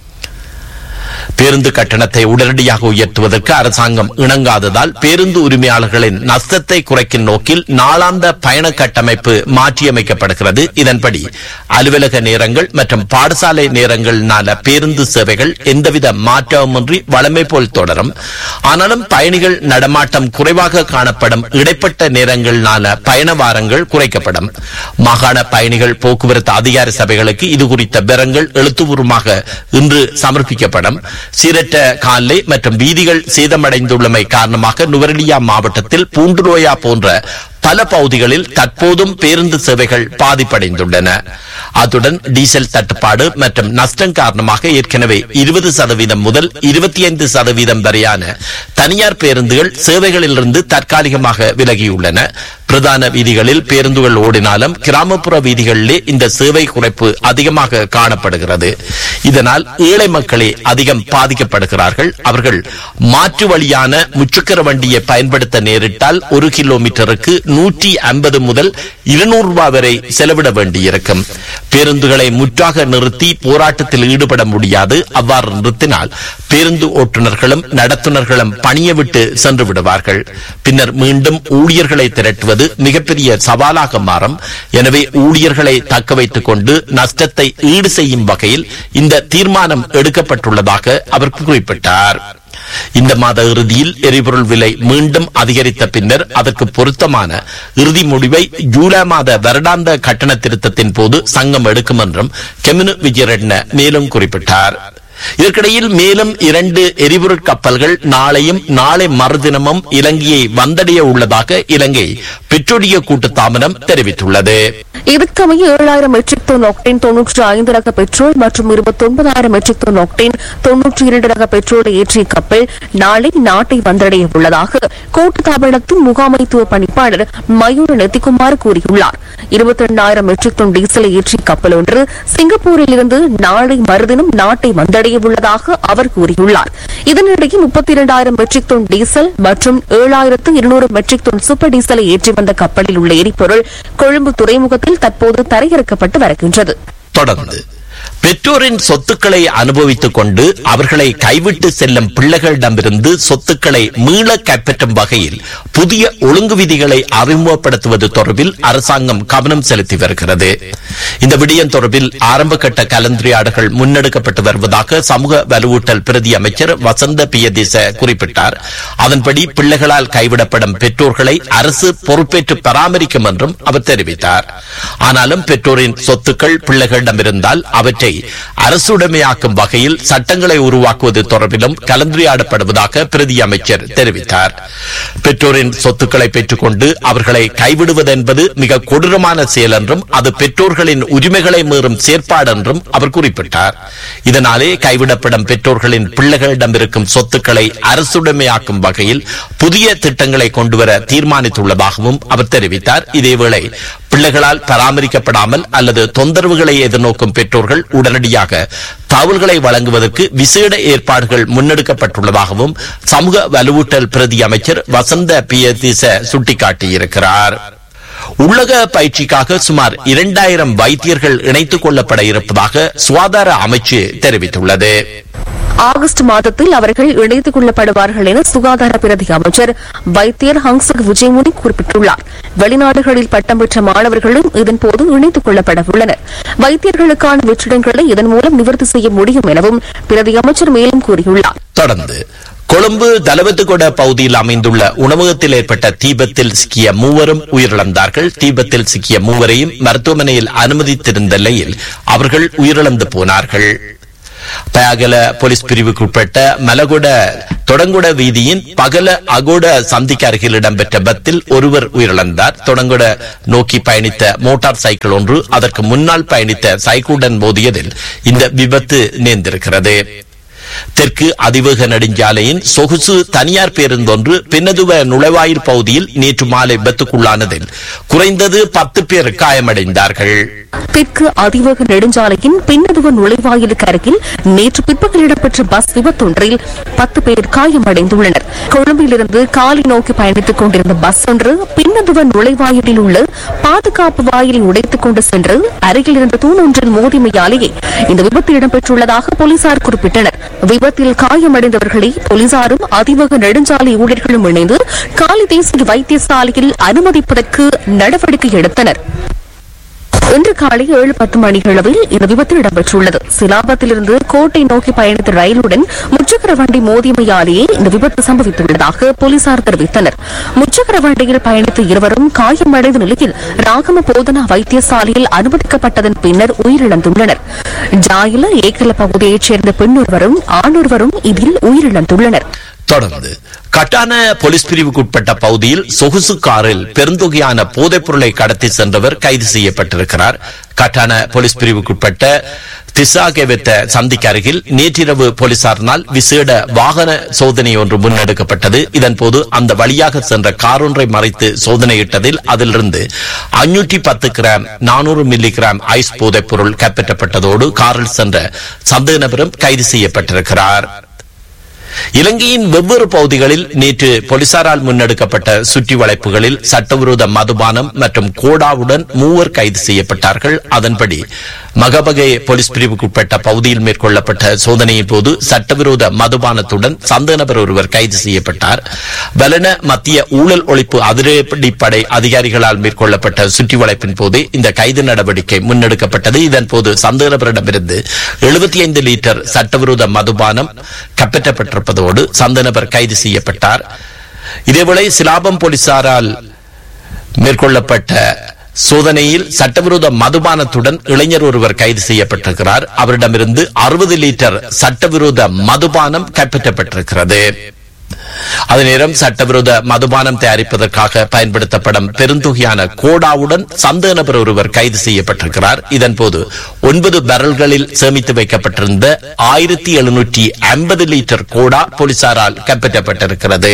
பேருந்து கட்டணத்தை உடனடியாக உயர்த்துவதற்கு அரசாங்கம் இணங்காததால் பேருந்து உரிமையாளர்களின் நஷ்டத்தை குறைக்கும் நோக்கில் நாளாந்த பயண கட்டமைப்பு மாற்றியமைக்கப்படுகிறது இதன்படி அலுவலக நேரங்கள் மற்றும் பாடசாலை நேரங்களினால பேருந்து சேவைகள் எந்தவித மாற்றமின்றி வளமை போல் தொடரும் ஆனாலும் பயணிகள் நடமாட்டம் குறைவாக காணப்படும் இடைப்பட்ட நேரங்களினால பயண வாரங்கள் குறைக்கப்படும் மாகாண பயணிகள் போக்குவரத்து அதிகார சபைகளுக்கு இது குறித்த விவரங்கள் எழுத்துப்பூர்வமாக இன்று சமர்ப்பிக்கப்படும் சீரற்ற காலை மற்றும் வீதிகள் சேதமடைந்துள்ளமை காரணமாக நுவரெலியா மாவட்டத்தில் பூண்டுரோயா போன்ற பல பகுதிகளில் தற்போதும் பேருந்து சேவைகள் பாதிப்படைந்துள்ளன அத்துடன் டீசல் தட்டுப்பாடு மற்றும் நஷ்டம் காரணமாக ஏற்கனவே இருபது சதவீதம் முதல் இருபத்தி ஐந்து சதவீதம் வரையான தனியார் பேருந்துகள் சேவைகளிலிருந்து தற்காலிகமாக விலகியுள்ளன பிரதான வீதிகளில் பேருந்துகள் ஓடினாலும் கிராமப்புற வீதிகளிலே இந்த சேவை குறைப்பு அதிகமாக காணப்படுகிறது இதனால் ஏழை மக்களே அதிகம் பாதிக்கப்படுகிறார்கள் அவர்கள் மாற்று வழியான முச்சக்கர வண்டியை பயன்படுத்த நேரிட்டால் ஒரு கிலோமீட்டருக்கு நூற்றி ஐம்பது முதல் இருநூறு ரூபாய் வரை செலவிட வேண்டியிருக்கும் பேருந்துகளை முற்றாக நிறுத்தி போராட்டத்தில் ஈடுபட முடியாது அவ்வாறு நிறுத்தினால் பேருந்து ஓட்டுநர்களும் நடத்துனர்களும் பணியை விட்டு சென்று விடுவார்கள் பின்னர் மீண்டும் ஊழியர்களை திரட்டுவது மிகப்பெரிய சவாலாக மாறும் எனவே ஊழியர்களை தக்க வைத்துக் கொண்டு நஷ்டத்தை ஈடு செய்யும் வகையில் இந்த தீர்மானம் எடுக்கப்பட்டுள்ளதாக அவர் குறிப்பிட்டார் இந்த மாத இறுதியில் எரிபொருள் விலை மீண்டும் அதிகரித்த பின்னர் அதற்கு பொருத்தமான இறுதி முடிவை ஜூலை மாத வருடாந்த கட்டண திருத்தத்தின் போது சங்கம் எடுக்கும் என்றும் கெமினு விஜயரட்ன மேலும் குறிப்பிட்டார் இதற்கிடையில் மேலும் இரண்டு எரிபொருள் கப்பல்கள் நாளையும் நாளை மறுதினமும் இலங்கையை வந்தடைய உள்ளதாக இலங்கை பெட்ரோலிய கூட்டு தாமனம் தெரிவித்துள்ளது இதற்கமைய ஏழாயிரம் மெட்ரிக் டன் ஆக்டேன் தொன்னூற்றி ஐந்து ரக பெட்ரோல் மற்றும் இருபத்தி ஒன்பதாயிரம் மெட்ரிக் டன் ஆக்டேன் தொன்னூற்றி இரண்டு ரக பெட்ரோலை ஏற்றிய கப்பல் நாளை நாட்டை வந்தடைய உள்ளதாக கூட்டு தாபனத்தின் முகாமைத்துவ பணிப்பாளர் மயூர நெத்திக்குமார் கூறியுள்ளார் இருபத்தி இரண்டாயிரம் மெட்ரிக் டன் டீசலை ஏற்றிய கப்பல் ஒன்று சிங்கப்பூரில் இருந்து நாளை மறுதினம் நாட்டை வந்தடைய உள்ளதாக அவர் கூறியுள்ளார் இதனிடையே முப்பத்தி இரண்டாயிரம் மெட்ரிக் டன் டீசல் மற்றும் ஏழாயிரத்து இருநூறு மெட்ரிக் டன் சூப்பர் டீசலை ஏற்றி வந்த கப்பலில் உள்ள எரிபொருள் கொழும்பு துறைமுகத்தில் தற்போது தரையிறக்கப்பட்டு வருகின்றது தொடர்ந்து பெற்றோரின் சொத்துக்களை அனுபவித்துக் கொண்டு அவர்களை கைவிட்டு செல்லும் பிள்ளைகளிடமிருந்து சொத்துக்களை மீள கைப்பற்றும் வகையில் புதிய ஒழுங்கு விதிகளை அறிமுகப்படுத்துவது தொடர்பில் அரசாங்கம் கவனம் செலுத்தி வருகிறது இந்த விடயம் தொடர்பில் ஆரம்ப கட்ட கலந்துரையாடல்கள் முன்னெடுக்கப்பட்டு வருவதாக சமூக வலுவூட்டல் பிரதி அமைச்சர் வசந்த பியதேச குறிப்பிட்டார் அதன்படி பிள்ளைகளால் கைவிடப்படும் பெற்றோர்களை அரசு பொறுப்பேற்று பராமரிக்கும் என்றும் அவர் தெரிவித்தார் ஆனாலும் பெற்றோரின் சொத்துக்கள் பிள்ளைகளிடமிருந்தால் அவற்றை அரசுடைமையாக்கும் வகையில் சட்டங்களை உருவாக்குவது தொடர்பிலும் கலந்துரையாடப்படுவதாக பிரதி அமைச்சர் தெரிவித்தார் பெற்றோரின் சொத்துக்களை பெற்றுக்கொண்டு அவர்களை கைவிடுவது என்பது மிக கொடூரமான செயல் என்றும் அது பெற்றோர்களின் உரிமைகளை மீறும் செயற்பாடு என்றும் அவர் குறிப்பிட்டார் இதனாலே கைவிடப்படும் பெற்றோர்களின் பிள்ளைகளிடம் இருக்கும் சொத்துக்களை அரசுடைமையாக்கும் வகையில் புதிய திட்டங்களை கொண்டுவர தீர்மானித்துள்ளதாகவும் அவர் தெரிவித்தார் இதேவேளை பிள்ளைகளால் பராமரிக்கப்படாமல் அல்லது தொந்தரவுகளை எதிர்நோக்கும் பெற்றோர்கள் உடனடியாக தகவல்களை வழங்குவதற்கு விசேட ஏற்பாடுகள் முன்னெடுக்கப்பட்டுள்ளதாகவும் சமூக வலுவூட்டல் பிரதி அமைச்சர் வசந்த பியதிச சுட்டிக்காட்டியிருக்கிறார் உள்ளக பயிற்சிக்காக சுமார் இரண்டாயிரம் வைத்தியர்கள் இணைத்துக் கொள்ளப்பட இருப்பதாக சுகாதார அமைச்சு தெரிவித்துள்ளது ஆகஸ்ட் மாதத்தில் அவர்கள் இணைத்துக் கொள்ளப்படுவார்கள் என சுகாதார பிரதி அமைச்சர் வைத்தியர் ஹங்சக் விஜயமுனி குறிப்பிட்டுள்ளார் வெளிநாடுகளில் பட்டம் பெற்ற மாணவர்களும் இதன்போது இணைத்துக் கொள்ளப்பட உள்ளனர் வைத்தியர்களுக்கான வெற்றிடங்களை இதன் மூலம் நிவர்த்தி செய்ய முடியும் எனவும் பிரதி அமைச்சர் மேலும் கூறியுள்ளார் தொடர்ந்து கொழும்பு தலவத்துகொட பகுதியில் அமைந்துள்ள உணவகத்தில் ஏற்பட்ட தீபத்தில் சிக்கிய மூவரும் உயிரிழந்தார்கள் தீபத்தில் சிக்கிய மூவரையும் மருத்துவமனையில் அனுமதித்திருந்த நிலையில் அவர்கள் உயிரிழந்து போனார்கள் பயாகல போலீஸ் பிரிவுக்குட்பட்ட மலகுட தொடங்குட வீதியின் பகல அகோட சந்திக்கு அருகில் இடம்பெற்ற பத்தில் ஒருவர் உயிரிழந்தார் தொடங்குட நோக்கி பயணித்த மோட்டார் சைக்கிள் ஒன்று அதற்கு முன்னால் பயணித்த சைக்கிளுடன் மோதியதில் இந்த விபத்து நேர்ந்திருக்கிறது தெற்கு அதிவேக நெடுஞ்சாலையின் சொகுசு தனியார் பேருந்தொன்று பின்னதுவ நுழைவாயில் பகுதியில் நேற்று மாலை விபத்துக்குள்ளானதில் குறைந்தது பத்து பேர் காயமடைந்தார்கள் தெற்கு அதிவேக நெடுஞ்சாலையின் பின்னதுவ நுழைவாயிலுக்கு அருகில் நேற்று பிற்பகல் இடம்பெற்ற பஸ் விபத்தொன்றில் பத்து பேர் காயமடைந்துள்ளனர் கொழும்பிலிருந்து காலி நோக்கி பயணித்துக் கொண்டிருந்த பஸ் ஒன்று பின்னதுவ நுழைவாயிலில் உள்ள பாதுகாப்பு வாயிலை உடைத்துக் கொண்டு சென்று அருகில் இருந்த தூண் ஒன்றில் மோதிமையாலேயே இந்த விபத்து இடம்பெற்றுள்ளதாக போலீசார் குறிப்பிட்டனர் விபத்தில் காயமடைந்தவர்களை போலீசாரும் அதிவேக நெடுஞ்சாலை ஊழியர்களும் இணைந்து காலி தேசிய வைத்தியசாலையில் அனுமதிப்பதற்கு நடவடிக்கை எடுத்தனர் இன்று காலை ஏழு பத்து மணிகளவில் இந்த விபத்து இடம்பெற்றுள்ளது சிலாபத்திலிருந்து கோட்டை நோக்கி பயணித்த ரயிலுடன் முச்சக்கர வண்டி மோதியமையாலேயே இந்த விபத்து சம்பவித்துள்ளதாக போலீசார் தெரிவித்தனர் முச்சக்கர வண்டியில் பயணித்த இருவரும் காயமடைந்த நிலையில் ராகம போதனா வைத்தியசாலையில் அனுமதிக்கப்பட்டதன் பின்னர் உயிரிழந்துள்ளனர் ஜாயில ஏக்கல பகுதியைச் சேர்ந்த பெண்ணொருவரும் ஆணொருவரும் இதில் உயிரிழந்துள்ளனர் தொடர்ந்து கட்டான போலீஸ் பிரிவுக்குட்பட்ட பகுதியில் சொகுசு காரில் பெருந்தொகையான போதைப் பொருளை கடத்தி சென்றவர் கைது செய்யப்பட்டிருக்கிறார் கட்டான போலீஸ் பிரிவுக்குட்பட்ட திசாகெவெத்த சந்திக்கு அருகில் நேற்றிரவு போலீசாரினால் விசேட வாகன சோதனை ஒன்று முன்னெடுக்கப்பட்டது இதன்போது அந்த வழியாக சென்ற காரொன்றை மறைத்து சோதனையிட்டதில் அதிலிருந்து அஞ்சூற்றி பத்து கிராம் நானூறு மில்லி கிராம் ஐஸ் போதைப் பொருள் கைப்பற்றப்பட்டதோடு காரில் சென்ற சந்தேக நபரும் கைது செய்யப்பட்டிருக்கிறார் இலங்கையின் வெவ்வேறு பகுதிகளில் நேற்று போலீசாரால் முன்னெடுக்கப்பட்ட சுற்றி வளைப்புகளில் சட்டவிரோத மதுபானம் மற்றும் கோடாவுடன் மூவர் கைது செய்யப்பட்டார்கள் அதன்படி மகபகை போலீஸ் பிரிவுக்குட்பட்ட பகுதியில் மேற்கொள்ளப்பட்ட சோதனையின் போது சட்டவிரோத மதுபானத்துடன் சந்தேக நபர் ஒருவர் கைது செய்யப்பட்டார் வலன மத்திய ஊழல் ஒழிப்பு அதிரடிப்படை அதிகாரிகளால் மேற்கொள்ளப்பட்ட சுற்றி வளைப்பின் போது இந்த கைது நடவடிக்கை முன்னெடுக்கப்பட்டது இதன்போது சந்தேக நபரிடமிருந்து எழுபத்தி ஐந்து லிட்டர் சட்டவிரோத மதுபானம் கைப்பற்றப்பட்டிருப்பதோடு சந்தேக நபர் கைது செய்யப்பட்டார் இதேவேளை சிலாபம் போலீசாரால் மேற்கொள்ளப்பட்ட சோதனையில் சட்டவிரோத மதுபானத்துடன் இளைஞர் ஒருவர் கைது செய்யப்பட்டிருக்கிறார் அவரிடமிருந்து அறுபது லிட்டர் சட்டவிரோத மதுபானம் கைப்பற்றப்பட்டிருக்கிறது அதே நேரம் சட்டவிரோத மதுபானம் தயாரிப்பதற்காக பயன்படுத்தப்படும் பெருந்தொகையான கோடாவுடன் சந்தேக நபர் ஒருவர் கைது செய்யப்பட்டிருக்கிறார் இதன்போது ஒன்பது பேரல்களில் சேமித்து வைக்கப்பட்டிருந்த ஆயிரத்தி எழுநூற்றி ஐம்பது லிட்டர் கோடா போலீசாரால் கைப்பற்றப்பட்டிருக்கிறது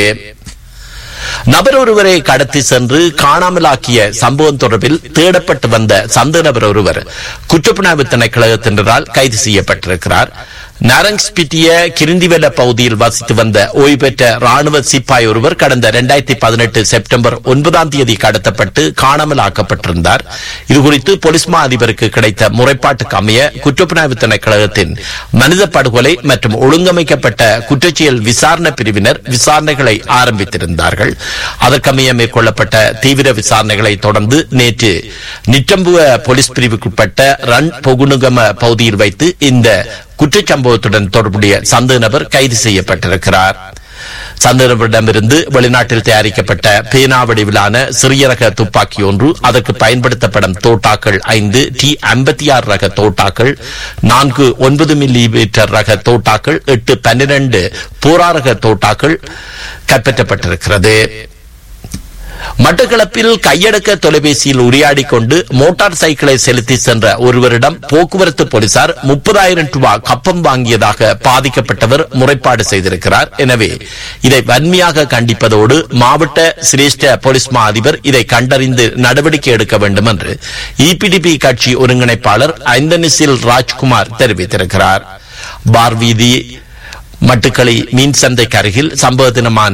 நபர் ஒருவரை கடத்தி சென்று காணாமலாக்கிய சம்பவம் தொடர்பில் தேடப்பட்டு வந்த சந்த நபர் ஒருவர் குற்றப்புலனாய்வு திணைக்களத்தினரால் கைது செய்யப்பட்டிருக்கிறார் நாரங்ஸ்பிட்டிய கிரிந்திவெல பகுதியில் வசித்து வந்த ஓய்வு பெற்ற ராணுவ சிப்பாய் ஒருவர் கடந்த இரண்டாயிரத்தி பதினெட்டு செப்டம்பர் ஒன்பதாம் தேதி கடத்தப்பட்டு காணாமல் ஆக்கப்பட்டிருந்தார் இதுகுறித்து போலீஸ் மா அதிபருக்கு கிடைத்த முறைப்பாட்டுக்கு அமைய குற்றப்புலனாய்வு திணைக்களத்தின் மனித படுகொலை மற்றும் ஒழுங்கமைக்கப்பட்ட குற்றச்செயல் விசாரணை பிரிவினர் விசாரணைகளை ஆரம்பித்திருந்தார்கள் அதற்கமைய மேற்கொள்ளப்பட்ட தீவிர விசாரணைகளை தொடர்ந்து நேற்று நிட்டம்புவ போலீஸ் பிரிவுக்குட்பட்ட ரன் பொகுனுகம பகுதியில் வைத்து இந்த குற்றச்சம்பவத்துடன் தொடர்புடைய சந்தேக நபர் கைது செய்யப்பட்டிருக்கிறார் சந்தேகமிடமிருந்து வெளிநாட்டில் தயாரிக்கப்பட்ட பேனா வடிவிலான சிறிய ரக துப்பாக்கி ஒன்று அதற்கு பயன்படுத்தப்படும் தோட்டாக்கள் ஐந்து டி ஐம்பத்தி ஆறு ரக தோட்டாக்கள் நான்கு ஒன்பது மில்லி மீட்டர் ரக தோட்டாக்கள் எட்டு பன்னிரண்டு போரா ரக தோட்டாக்கள் கைப்பற்றப்பட்டிருக்கிறது மட்டக்களப்பில் கையடக்க தொலைபேசியில் உரையாடிக் கொண்டு மோட்டார் சைக்கிளை செலுத்தி சென்ற ஒருவரிடம் போக்குவரத்து போலீசார் முப்பதாயிரம் ரூபாய் கப்பம் வாங்கியதாக பாதிக்கப்பட்டவர் முறைப்பாடு செய்திருக்கிறார் எனவே இதை வன்மையாக கண்டிப்பதோடு மாவட்ட சிரேஷ்ட போலீஸ் மா அதிபர் இதை கண்டறிந்து நடவடிக்கை எடுக்க வேண்டும் என்று இபிடிபி கட்சி ஒருங்கிணைப்பாளர் ஐந்தனிசில் ராஜ்குமார் தெரிவித்திருக்கிறார் பார்வீதி மட்டுக்களி மீன் சந்தைக்கு அருகில் சம்பவ தினமான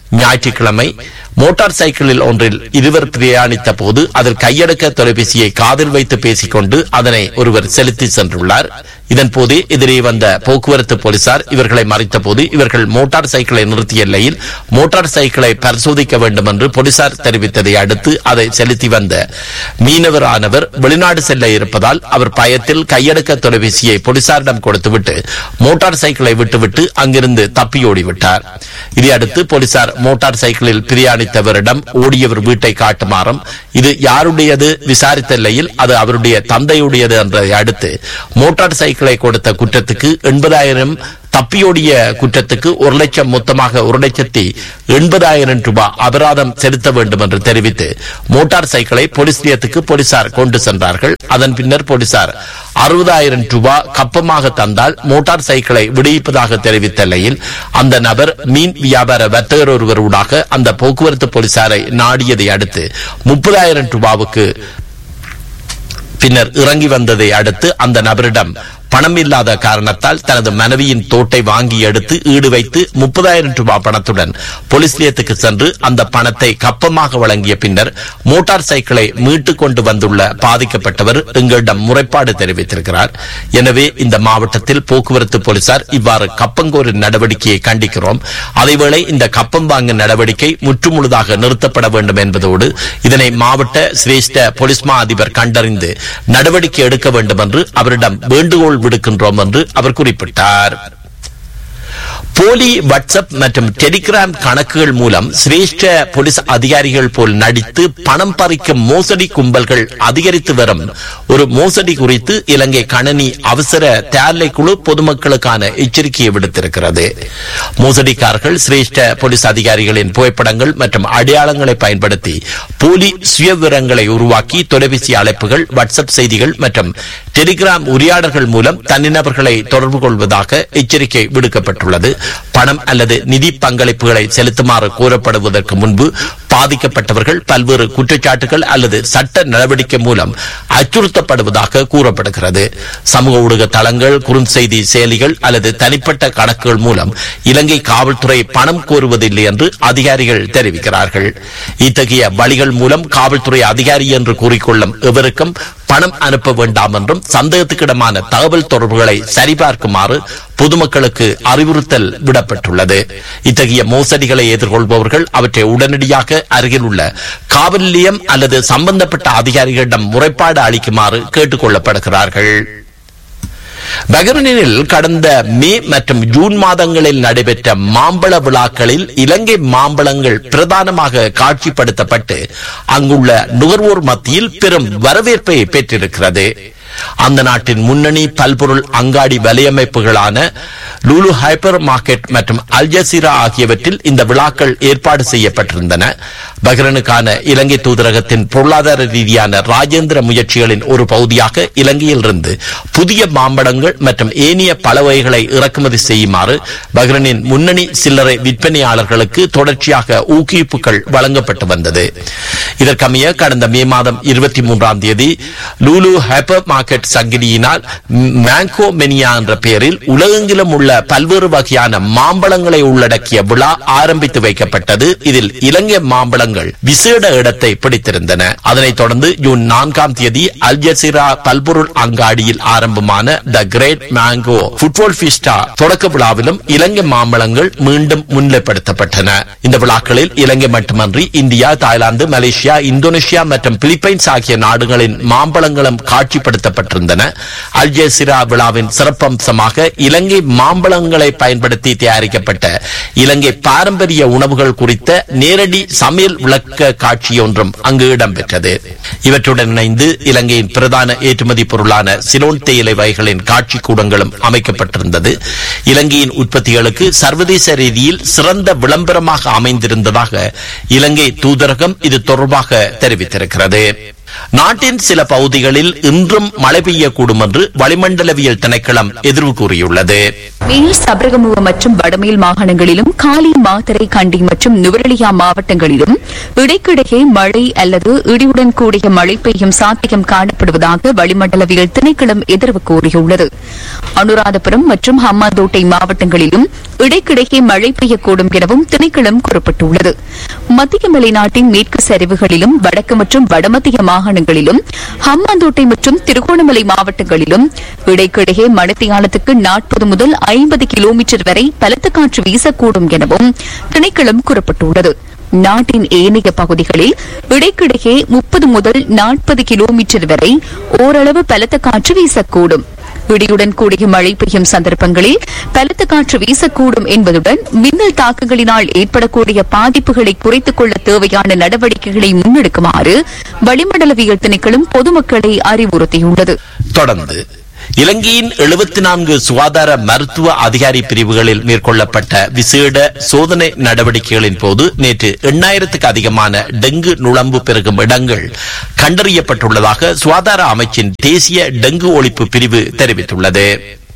ஞாயிற்றுக்கிழமை மோட்டார் சைக்கிளில் ஒன்றில் இருவர் பிரயாணித்த போது அதில் கையடக்க தொலைபேசியை காதில் வைத்து பேசிக்கொண்டு அதனை ஒருவர் செலுத்தி சென்றுள்ளார் இதன் போதே எதிரே வந்த போக்குவரத்து போலீசார் இவர்களை மறைத்த போது இவர்கள் மோட்டார் சைக்கிளை நிறுத்திய எல்லையில் மோட்டார் சைக்கிளை பரிசோதிக்க வேண்டும் என்று போலீசார் தெரிவித்ததை அடுத்து அதை செலுத்தி வந்த மீனவர் ஆனவர் வெளிநாடு செல்ல இருப்பதால் அவர் பயத்தில் கையடக்க தொலைபேசியை போலீசாரிடம் கொடுத்துவிட்டு மோட்டார் சைக்கிளை விட்டுவிட்டு அங்கிருந்து தப்பியோடிவிட்டார் இதையடுத்து போலீசார் மோட்டார் சைக்கிளில் பிரயாணித்தவரிடம் ஓடியவர் வீட்டை காட்டுமாறும் இது யாருடையது விசாரித்த நிலையில் அது அவருடைய தந்தையுடையது என்றதை அடுத்து மோட்டார் சைக்கிளை கொடுத்த குற்றத்துக்கு எண்பதாயிரம் தப்பியோடிய குற்றத்துக்கு ஒரு லட்சம் மொத்தமாக ஒரு லட்சத்தி எண்பதாயிரம் ரூபாய் அபராதம் செலுத்த வேண்டும் என்று தெரிவித்து மோட்டார் சைக்கிளை போலீஸ் நிலையத்துக்கு போலீசார் கொண்டு சென்றார்கள் அதன் பின்னர் போலீசார் அறுபதாயிரம் ரூபாய் கப்பமாக தந்தால் மோட்டார் சைக்கிளை விடுவிப்பதாக தெரிவித்த நிலையில் அந்த நபர் மீன் வியாபார வர்த்தகர் ஒருவரூடாக அந்த போக்குவரத்து போலீசாரை நாடியதை அடுத்து முப்பதாயிரம் ரூபாவுக்கு பின்னர் இறங்கி வந்ததை அடுத்து அந்த நபரிடம் பணம் இல்லாத காரணத்தால் தனது மனைவியின் தோட்டை வாங்கி எடுத்து ஈடு வைத்து முப்பதாயிரம் ரூபாய் பணத்துடன் போலீஸ் நிலையத்துக்கு சென்று அந்த பணத்தை கப்பமாக வழங்கிய பின்னர் மோட்டார் சைக்கிளை மீட்டுக் கொண்டு வந்துள்ள பாதிக்கப்பட்டவர் எங்களிடம் முறைப்பாடு தெரிவித்திருக்கிறார் எனவே இந்த மாவட்டத்தில் போக்குவரத்து போலீசார் இவ்வாறு கப்பங்கோரின் நடவடிக்கையை கண்டிக்கிறோம் அதேவேளை இந்த கப்பம் வாங்கும் நடவடிக்கை முற்றுமுழுதாக நிறுத்தப்பட வேண்டும் என்பதோடு இதனை மாவட்ட சிரேஷ்ட போலீஸ் மா அதிபர் கண்டறிந்து நடவடிக்கை எடுக்க வேண்டும் என்று அவரிடம் வேண்டுகோள் விடுக்கின்றோம் என்று அவர் குறிப்பிட்டார் போலி வாட்ஸ்அப் மற்றும் டெலிகிராம் கணக்குகள் மூலம் சிரேஷ்ட போலீஸ் அதிகாரிகள் போல் நடித்து பணம் பறிக்கும் மோசடி கும்பல்கள் அதிகரித்து வரும் ஒரு மோசடி குறித்து இலங்கை கணனி அவசர தேர்லை குழு பொதுமக்களுக்கான எச்சரிக்கையை விடுத்திருக்கிறது மோசடிக்காரர்கள் சிரேஷ்ட போலீஸ் அதிகாரிகளின் புகைப்படங்கள் மற்றும் அடையாளங்களை பயன்படுத்தி போலி சுய விவரங்களை உருவாக்கி தொலைபேசி அழைப்புகள் வாட்ஸ்அப் செய்திகள் மற்றும் டெலிகிராம் உரையாடல்கள் மூலம் தனிநபர்களை தொடர்பு கொள்வதாக எச்சரிக்கை விடுக்கப்பட்டுள்ளது பணம் அல்லது நிதி பங்களிப்புகளை செலுத்துமாறு கூறப்படுவதற்கு முன்பு பாதிக்கப்பட்டவர்கள் பல்வேறு குற்றச்சாட்டுகள் அல்லது சட்ட நடவடிக்கை மூலம் அச்சுறுத்தப்படுவதாக கூறப்படுகிறது சமூக ஊடக தளங்கள் குறுஞ்செய்தி செயலிகள் அல்லது தனிப்பட்ட கணக்குகள் மூலம் இலங்கை காவல்துறை பணம் கோருவதில்லை என்று அதிகாரிகள் தெரிவிக்கிறார்கள் இத்தகைய வழிகள் மூலம் காவல்துறை அதிகாரி என்று கூறிக்கொள்ளும் எவருக்கும் பணம் அனுப்ப வேண்டாம் என்றும் சந்தேகத்துக்கிடமான தகவல் தொடர்புகளை சரிபார்க்குமாறு பொதுமக்களுக்கு அறிவுறுத்தல் விடப்பட்டுள்ளது இத்தகைய மோசடிகளை எதிர்கொள்பவர்கள் அவற்றை உடனடியாக அருகில் உள்ள காவல் நிலையம் அல்லது சம்பந்தப்பட்ட அதிகாரிகளிடம் முறைப்பாடு அளிக்குமாறு கேட்டுக் கொள்ளப்படுகிறார்கள் பஹ்ரைனில் கடந்த மே மற்றும் ஜூன் மாதங்களில் நடைபெற்ற மாம்பழ விழாக்களில் இலங்கை மாம்பழங்கள் பிரதானமாக காட்சிப்படுத்தப்பட்டு அங்குள்ள நுகர்வோர் மத்தியில் பெரும் வரவேற்பை பெற்றிருக்கிறது அந்த நாட்டின் முன்னணி பல்பொருள் அங்காடி வலையமைப்புகளான லூலு ஹைப்பர் மார்க்கெட் மற்றும் அல்ஜசீரா ஆகியவற்றில் இந்த விழாக்கள் ஏற்பாடு செய்யப்பட்டிருந்தன பஹ்ரைனுக்கான இலங்கை தூதரகத்தின் பொருளாதார ரீதியான ராஜேந்திர முயற்சிகளின் ஒரு பகுதியாக இலங்கையிலிருந்து புதிய மாம்பழங்கள் மற்றும் ஏனைய பல வகைகளை இறக்குமதி செய்யுமாறு பஹ்ரைனின் முன்னணி சில்லறை விற்பனையாளர்களுக்கு தொடர்ச்சியாக ஊக்குவிப்புகள் வழங்கப்பட்டு வந்தது இதற்கமைய கடந்த மே மாதம் இருபத்தி மூன்றாம் தேதி லூலு ஹைப்பர் மார்க்கெட் சங்கிலியினால் மேங்கோ மெனியா என்ற பெயரில் உலகெங்கிலும் உள்ள பல்வேறு வகையான மாம்பழங்களை உள்ளடக்கிய விழா ஆரம்பித்து வைக்கப்பட்டது இதில் இலங்கை மாம்பழங்கள் விசேட இடத்தை பிடித்திருந்தன அதனைத் தொடர்ந்து ஜூன் நான்காம் தேதி அல்ஜசீரா பல்பொருள் அங்காடியில் ஆரம்பமான the great mango football fiesta தொடக்க விழாவிலும் இலங்கை மாம்பழங்கள் மீண்டும் முன்னிலைப்படுத்தப்பட்டன இந்த விழாக்களில் இலங்கை மட்டுமன்றி இந்தியா தாய்லாந்து மலேசியா இந்தோனேஷியா மற்றும் பிலிப்பைன்ஸ் ஆகிய நாடுகளின் மாம்பழங்களும் காட்சிப்படுத்தப்பட்டிருந்தன அல்ஜசீரா விழாவின் சிறப்பம்சமாக இலங்கை மாம்பழங்களை பயன்படுத்தி தயாரிக்கப்பட்ட இலங்கை பாரம்பரிய உணவுகள் குறித்த நேரடி சமையல் விளக்க காட்சியொன்றும் அங்கு இடம்பெற்றது இவற்றுடன் இணைந்து இலங்கையின் பிரதான ஏற்றுமதி பொருளான சிலோன் தேயிலை வகைகளின் காட்சி கூடங்களும் அமைக்கப்பட்டிருந்தது இலங்கையின் உற்பத்திகளுக்கு சர்வதேச ரீதியில் சிறந்த விளம்பரமாக அமைந்திருந்ததாக இலங்கை தூதரகம் இது தொடர்பாக தெரிவித்திருக்கிறது நாட்டின் சில பகுதிகளில் இன்றும் மழை பெய்யக்கூடும் என்று வளிமண்டலவியல் திணைக்களம் எதிர்வு கூறியுள்ளது மேல் சபரகமுவ மற்றும் வடமேல் மாகாணங்களிலும் காலி மாத்தரை கண்டி மற்றும் நுவரெலியா மாவட்டங்களிலும் இடைக்கிடையே மழை அல்லது இடியுடன் கூடிய மழை பெய்யும் சாத்தியம் காணப்படுவதாக வளிமண்டலவியல் திணைக்களம் எதிர்வு கூறியுள்ளது அனுராதபுரம் மற்றும் ஹம்மாந்தோட்டை மாவட்டங்களிலும் இடைக்கிடையே மழை பெய்யக்கூடும் எனவும் திணைக்களம் குறிப்பிட்டுள்ளது மத்திய மலைநாட்டின் மேற்கு சரிவுகளிலும் வடக்கு மற்றும் வடமத்திய மாகாணங்களிலும் ஹம்மாந்தோட்டை மற்றும் திருகோணமலை மாவட்டங்களிலும் இடைக்கிடையே மணித்தியாலத்துக்கு நாற்பது முதல் ஐம்பது கிலோமீட்டர் வரை பலத்த காற்று வீசக்கூடும் எனவும் திணைக்களம் குறிப்பிட்டுள்ளது நாட்டின் ஏனைய பகுதிகளில் இடைக்கிடையே முப்பது முதல் நாற்பது கிலோமீட்டர் வரை ஓரளவு பலத்த காற்று வீசக்கூடும் இடியுடன் கூடிய மழை பெய்யும் சந்தர்ப்பங்களில் பலத்த காற்று வீசக்கூடும் என்பதுடன் மின்னல் தாக்கங்களினால் ஏற்படக்கூடிய பாதிப்புகளை குறைத்துக் கொள்ள தேவையான நடவடிக்கைகளை முன்னெடுக்குமாறு வளிமண்டலவியல் திணைக்களம் பொதுமக்களை அறிவுறுத்தியுள்ளது தொடர்ந்து இலங்கையின் எழுபத்தி நான்கு சுகாதார மருத்துவ அதிகாரி பிரிவுகளில் மேற்கொள்ளப்பட்ட விசேட சோதனை நடவடிக்கைகளின் போது நேற்று எண்ணாயிரத்துக்கு அதிகமான டெங்கு நுழம்பு பெருகும் இடங்கள் கண்டறியப்பட்டுள்ளதாக சுகாதார அமைச்சின் தேசிய டெங்கு ஒழிப்பு பிரிவு தெரிவித்துள்ளது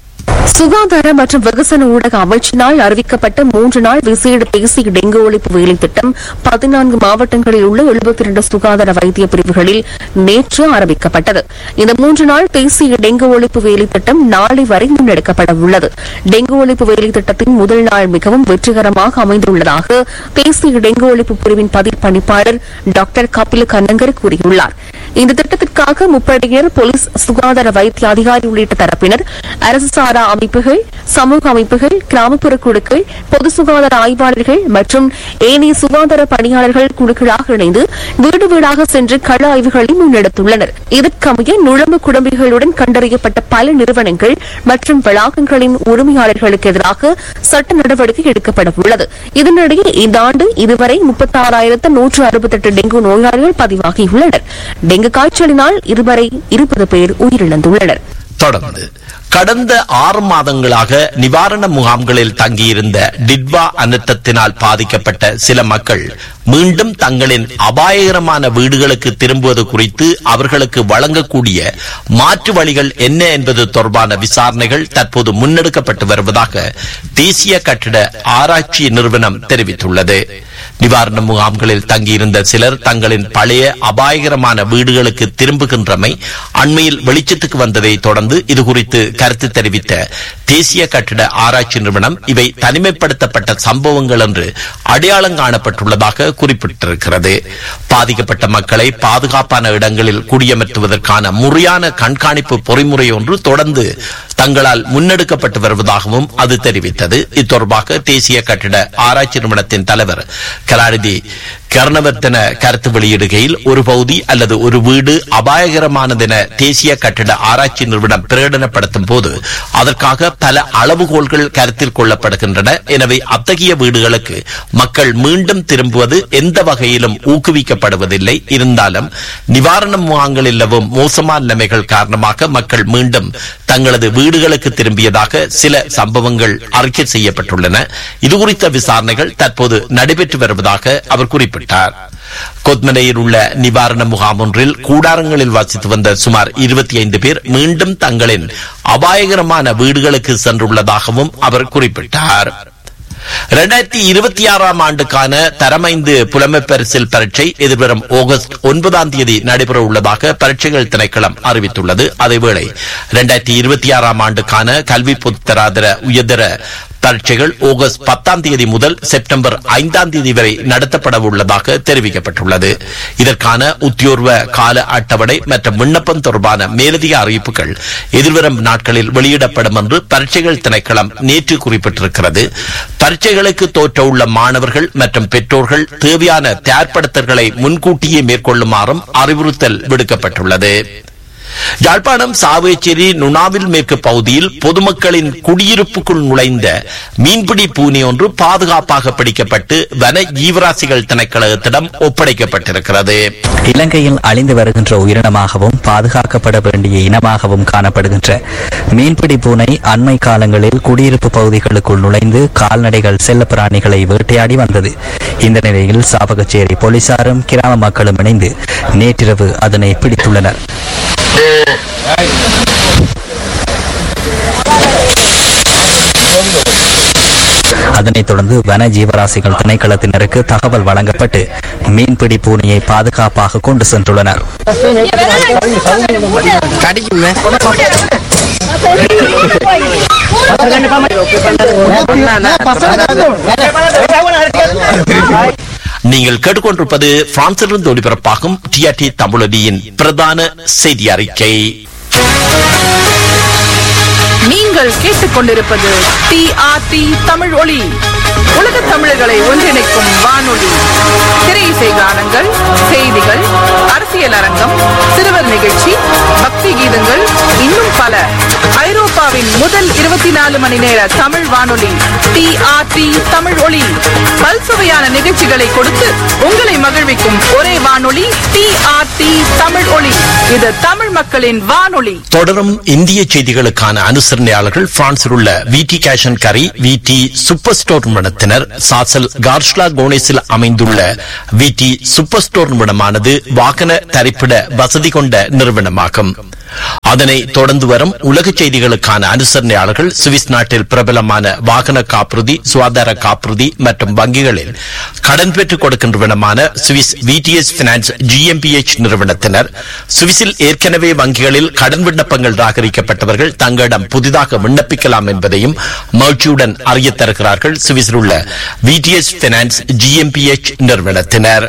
சுகாதார மற்றும் வெகுசன ஊடக அமைச்சினால் அறிவிக்கப்பட்ட மூன்று நாள் விசேட தேசிய டெங்கு ஒழிப்பு வேலை திட்டம் பதினான்கு மாவட்டங்களில் உள்ள எழுபத்தி இரண்டு சுகாதார வைத்திய பிரிவுகளில் நேற்று ஆரம்பிக்கப்பட்டது இந்த மூன்று நாள் தேசிய டெங்கு ஒழிப்பு வேலை திட்டம் நாளை வரை முன்னெடுக்கப்பட உள்ளது டெங்கு ஒழிப்பு வேலை திட்டத்தின் முதல் நாள் மிகவும் வெற்றிகரமாக அமைந்துள்ளதாக தேசிய டெங்கு ஒழிப்பு பிரிவின் பதில் பணிப்பாளர் டாக்டர் கபில கண்ணங்கர் கூறியுள்ளார் இந்த திட்டத்திற்காக முப்படையினர் போலீஸ் சுகாதார வைத்திய அதிகாரி உள்ளிட்ட தரப்பினர் அரசு சாரா அமைப்புகள் சமூக அமைப்புகள் கிராமப்புற குழுக்கள் பொது சுகாதார ஆய்வாளர்கள் மற்றும் ஏனைய சுகாதார பணியாளர்கள் குழுக்களாக இணைந்து வீடு வீடாக சென்று கள ஆய்வுகளை முன்னெடுத்துள்ளனர் இதற்கமைய நுழம்பு குடம்பிகளுடன் கண்டறியப்பட்ட பல நிறுவனங்கள் மற்றும் வளாகங்களின் உரிமையாளர்களுக்கு எதிராக சட்ட நடவடிக்கை எடுக்கப்பட உள்ளது இதனிடையே இந்த ஆண்டு இதுவரை முப்பத்தாறாயிரத்து நூற்று அறுபத்தெட்டு டெங்கு நோயாளிகள் பதிவாகியுள்ளனர் டெங்கு காய்ச்சலினால் இதுவரை இருபது பேர் உயிரிழந்துள்ளனர் தொடர்ந்து கடந்த ஆறு மாதங்களாக நிவாரண முகாம்களில் தங்கியிருந்த டிட்வா அனர்த்தத்தினால் பாதிக்கப்பட்ட சில மக்கள் மீண்டும் தங்களின் அபாயகரமான வீடுகளுக்கு திரும்புவது குறித்து அவர்களுக்கு வழங்கக்கூடிய மாற்று வழிகள் என்ன என்பது தொடர்பான விசாரணைகள் தற்போது முன்னெடுக்கப்பட்டு வருவதாக தேசிய கட்டிட ஆராய்ச்சி நிறுவனம் தெரிவித்துள்ளது நிவாரண முகாம்களில் தங்கியிருந்த சிலர் தங்களின் பழைய அபாயகரமான வீடுகளுக்கு திரும்புகின்றமை அண்மையில் வெளிச்சத்துக்கு வந்ததை தொடர்ந்து இதுகுறித்து கருத்து தெரிவித்த தேசிய கட்டிட ஆராய்ச்சி நிறுவனம் இவை தனிமைப்படுத்தப்பட்ட சம்பவங்கள் என்று அடையாளம் காணப்பட்டுள்ளதாக குறிப்பிட்டிருக்கிறது பாதிக்கப்பட்ட மக்களை பாதுகாப்பான இடங்களில் குடியமர்த்துவதற்கான முறையான கண்காணிப்பு பொறிமுறை ஒன்று தொடர்ந்து தங்களால் முன்னெடுக்கப்பட்டு வருவதாகவும் அது தெரிவித்தது இத்தொடர்பாக தேசிய கட்டிட ஆராய்ச்சி நிறுவனத்தின் தலைவர் கலாநிதி கர்ணவர்த்தன கருத்து வெளியிடுகையில் ஒரு பகுதி அல்லது ஒரு வீடு அபாயகரமானதென தேசிய கட்டிட ஆராய்ச்சி நிறுவனம் பிரகடனப்படுத்தும் போது அதற்காக பல அளவுகோல்கள் கருத்தில் கொள்ளப்படுகின்றன எனவே அத்தகைய வீடுகளுக்கு மக்கள் மீண்டும் திரும்புவது எந்த வகையிலும் ஊக்குவிக்கப்படுவதில்லை இருந்தாலும் நிவாரண முகாம்களில் நிலவும் மோசமான நிலைமைகள் காரணமாக மக்கள் மீண்டும் தங்களது வீடுகளுக்கு திரும்பியதாக சில சம்பவங்கள் அறிக்கை செய்யப்பட்டுள்ளன இதுகுறித்த விசாரணைகள் தற்போது நடைபெற்று வருவதாக அவர் குறிப்பிட்டார் கொத்மலையில் உள்ள நிவாரண முகாம் ஒன்றில் கூடாரங்களில் வசித்து வந்த சுமார் இருபத்தி ஐந்து பேர் மீண்டும் தங்களின் அபாயகரமான வீடுகளுக்கு சென்றுள்ளதாகவும் அவர் குறிப்பிட்டார் இரண்டாயிரத்தி இருபத்தி ஆறாம் ஆண்டுக்கான தரமைந்து புலமை பரிசில் பரீட்சை எதிர்வரும் ஆகஸ்ட் ஒன்பதாம் தேதி நடைபெற உள்ளதாக பரீட்சைகள் திணைக்களம் அறிவித்துள்ளது அதேவேளை இரண்டாயிரத்தி இருபத்தி ஆறாம் ஆண்டுக்கான கல்வி பொதுத்தராதர உயர்தர பரீட்சைகள் ஆகஸ்ட் பத்தாம் தேதி முதல் செப்டம்பர் ஐந்தாம் தேதி வரை நடத்தப்பட உள்ளதாக தெரிவிக்கப்பட்டுள்ளது இதற்கான உத்தியோர்வ கால அட்டவணை மற்றும் விண்ணப்பம் தொடர்பான மேலதிக அறிவிப்புகள் எதிர்வரும் நாட்களில் வெளியிடப்படும் என்று பரீட்சைகள் திணைக்களம் நேற்று குறிப்பிட்டிருக்கிறது பரீட்சைகளுக்கு தோற்ற உள்ள மாணவர்கள் மற்றும் பெற்றோர்கள் தேவையான தயார்படுத்தல்களை முன்கூட்டியே மேற்கொள்ளுமாறும் அறிவுறுத்தல் விடுக்கப்பட்டுள்ளது யாழ்ப்பாணம் சாவேச்சேரி நுணாவில் மேற்கு பகுதியில் பொதுமக்களின் குடியிருப்புக்குள் நுழைந்த மீன்பிடி பூனி ஒன்று பாதுகாப்பாக பிடிக்கப்பட்டு வன ஜீவராசிகள் திணைக்களத்திடம் ஒப்படைக்கப்பட்டிருக்கிறது இலங்கையில் அழிந்து வருகின்ற உயிரினமாகவும் பாதுகாக்கப்பட வேண்டிய இனமாகவும் காணப்படுகின்ற மீன்பிடி பூனை அண்மை காலங்களில் குடியிருப்பு பகுதிகளுக்குள் நுழைந்து கால்நடைகள் செல்லப் பிராணிகளை வேட்டையாடி வந்தது இந்த நிலையில் சாவகச்சேரி போலீசாரும் கிராம மக்களும் இணைந்து நேற்றிரவு அதனை பிடித்துள்ளனர் அதனைத் தொடர்ந்து வன ஜீவராசிகள் திணைக்களத்தினருக்கு தகவல் வழங்கப்பட்டு மீன்பிடி பூனையை பாதுகாப்பாக கொண்டு சென்றுள்ளனர் நீங்கள் கேட்டுக்கொண்டிருப்பது பிரான்சிலிருந்து ஒளிபரப்பாகும் டிஆர்டி தமிழடியின் பிரதான செய்தி அறிக்கை நீங்கள் கேட்டுக்கொண்டிருப்பது டிஆர்டி தமிழ் ஒளி உலக தமிழர்களை ஒன்றிணைக்கும் வானொலி திரையிசை கானங்கள் செய்திகள் அரசியல் அரங்கம் சிறுவர் நிகழ்ச்சி பக்தி கீதங்கள் இன்னும் பல ஐரோப்பாவின் முதல் இருபத்தி நாலு மணி நேர தமிழ் வானொலி டிஆர்டி தமிழ் ஒளி பல்சுவையான நிகழ்ச்சிகளை கொடுத்து உங்களை மகிழ்விக்கும் ஒரே வானொலி டிஆர்டி தமிழ் ஒளி இது தமிழ் மக்களின் வானொலி தொடரும் இந்திய செய்திகளுக்கான அனுசரணையாளர்கள் பிரான்சில் உள்ள விடி கேஷன் கரி விடி சூப்பர் ஸ்டோர் நிறுவனத்தினர் சாசல் கார்ஷ்லா கோனேஸில் அமைந்துள்ள விடி சூப்பர் ஸ்டோர் நிறுவனமானது வாகன தரிப்பிட வசதி கொண்ட நிறுவனமாகும் அதனை தொடர்ந்து வரும் உலக செய்திகளுக்கான அனுசரணையாளர்கள் சுவிஸ் நாட்டில் பிரபலமான வாகன காப்புறுதி சுகாதார காப்புறுதி மற்றும் வங்கிகளில் கடன் பெற்றுக் கொடுக்கின்றவனமான சுவிஸ் விடிஎஸ் பினான்ஸ் ஜிஎம்பிஎச் நிறுவனத்தினர் சுவிஸில் ஏற்கனவே வங்கிகளில் கடன் விண்ணப்பங்கள் ராகரிக்கப்பட்டவர்கள் தங்களிடம் புதிதாக விண்ணப்பிக்கலாம் என்பதையும் மகிழ்ச்சியுடன் அறிய தருகிறார்கள் சுவிஸில் உள்ள விடிஎஸ் பினான்ஸ் ஜிஎம்பிஎச் நிறுவனத்தினர்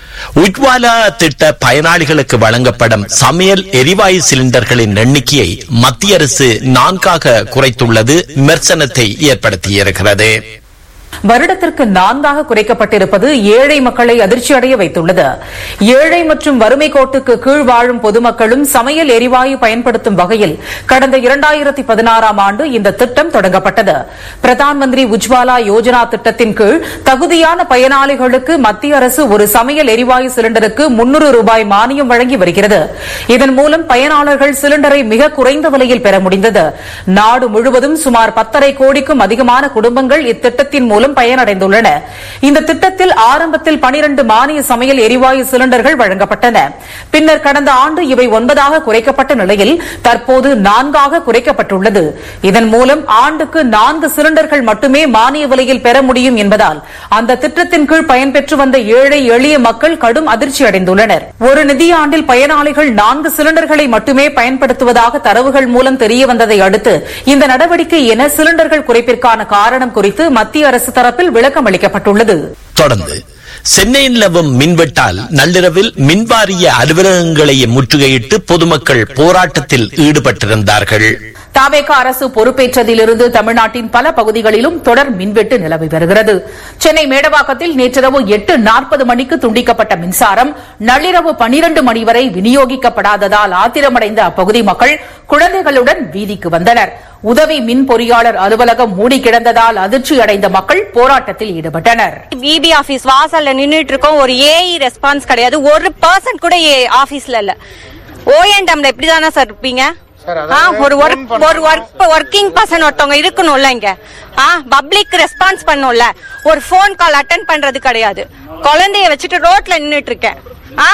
உஜ்வாலா திட்ட பயனாளிகளுக்கு வழங்கப்படும் சமையல் எரிவாயு சிலிண்டர்களின் எண்ணிக்கையை மத்திய அரசு நான்காக குறைத்துள்ளது விமர்சனத்தை ஏற்படுத்தியிருக்கிறது வருடத்திற்கு நான்காக குறைக்கப்பட்டிருப்பது ஏழை மக்களை அதிர்ச்சியடைய வைத்துள்ளது ஏழை மற்றும் வறுமை கோட்டுக்கு கீழ் வாழும் பொதுமக்களும் சமையல் எரிவாயு பயன்படுத்தும் வகையில் கடந்த இரண்டாயிரத்தி பதினாறாம் ஆண்டு இந்த திட்டம் தொடங்கப்பட்டது பிரதான் மந்திரி உஜ்வாலா யோஜனா திட்டத்தின் கீழ் தகுதியான பயனாளிகளுக்கு மத்திய அரசு ஒரு சமையல் எரிவாயு சிலிண்டருக்கு முன்னூறு ரூபாய் மானியம் வழங்கி வருகிறது இதன் மூலம் பயனாளர்கள் சிலிண்டரை மிக குறைந்த விலையில் பெற முடிந்தது நாடு முழுவதும் சுமார் பத்தரை கோடிக்கும் அதிகமான குடும்பங்கள் இத்திட்டத்தின் மூலம் பயனடைந்துள்ளன இந்த திட்டத்தில் ஆரம்பத்தில் பனிரண்டு மானிய சமையல் எரிவாயு சிலிண்டர்கள் வழங்கப்பட்டன பின்னர் கடந்த ஆண்டு இவை ஒன்பதாக குறைக்கப்பட்ட நிலையில் தற்போது நான்காக குறைக்கப்பட்டுள்ளது இதன் மூலம் ஆண்டுக்கு நான்கு சிலிண்டர்கள் மட்டுமே மானிய விலையில் பெற முடியும் என்பதால் அந்த திட்டத்தின் கீழ் பயன்பெற்று வந்த ஏழை எளிய மக்கள் கடும் அதிர்ச்சி அடைந்துள்ளனர் ஒரு நிதியாண்டில் பயனாளிகள் நான்கு சிலிண்டர்களை மட்டுமே பயன்படுத்துவதாக தரவுகள் மூலம் தெரியவந்ததை அடுத்து இந்த நடவடிக்கை என சிலிண்டர்கள் குறைப்பிற்கான காரணம் குறித்து மத்திய அரசு தரப்பில் விளக்கம் அளிக்கப்பட்டுள்ளது தொடர்ந்து சென்னையில் நிலவும் மின்வெட்டால் நள்ளிரவில் மின்வாரிய அலுவலகங்களை முற்றுகையிட்டு பொதுமக்கள் போராட்டத்தில் ஈடுபட்டிருந்தார்கள் தாவேக அரசு பொறுப்பேற்றதிலிருந்து தமிழ்நாட்டின் பல பகுதிகளிலும் தொடர் மின்வெட்டு நிலவி வருகிறது சென்னை மேடவாக்கத்தில் நேற்றிரவு எட்டு நாற்பது மணிக்கு துண்டிக்கப்பட்ட மின்சாரம் நள்ளிரவு பனிரண்டு மணி வரை விநியோகிக்கப்படாததால் ஆத்திரமடைந்த அப்பகுதி மக்கள் குழந்தைகளுடன் வீதிக்கு வந்தனர் உதவி மின் பொறியாளர் அலுவலகம் மூடி கிடந்ததால் அதிர்ச்சி அடைந்த மக்கள் போராட்டத்தில் ஈடுபட்டனர் பிபி ஆபீஸ் வாசல்ல நின்னுட்டு இருக்கோம் ஒரு ஏஇ ரெஸ்பான்ஸ் கிடையாது ஒரு பர்சன் கூட ஆபீஸ்ல இல்ல ஓஎன்டம்ல எப்படிதானே சார் இருப்பீங்க ஆ, ஒரு ஒர்க் ஒரு ஒர்க் ஒர்க்கிங் பர்சன் ஒருத்தவங்க இருக்கணும்ல இங்க ஆ பப்ளிக் ரெஸ்பான்ஸ் பண்ணும்ல ஒரு ஃபோன் கால் அட்டன் பண்றது கிடையாது குழந்தைய வச்சுட்டு ரோட்ல நின்னுட்டு இருக்கேன் ஆ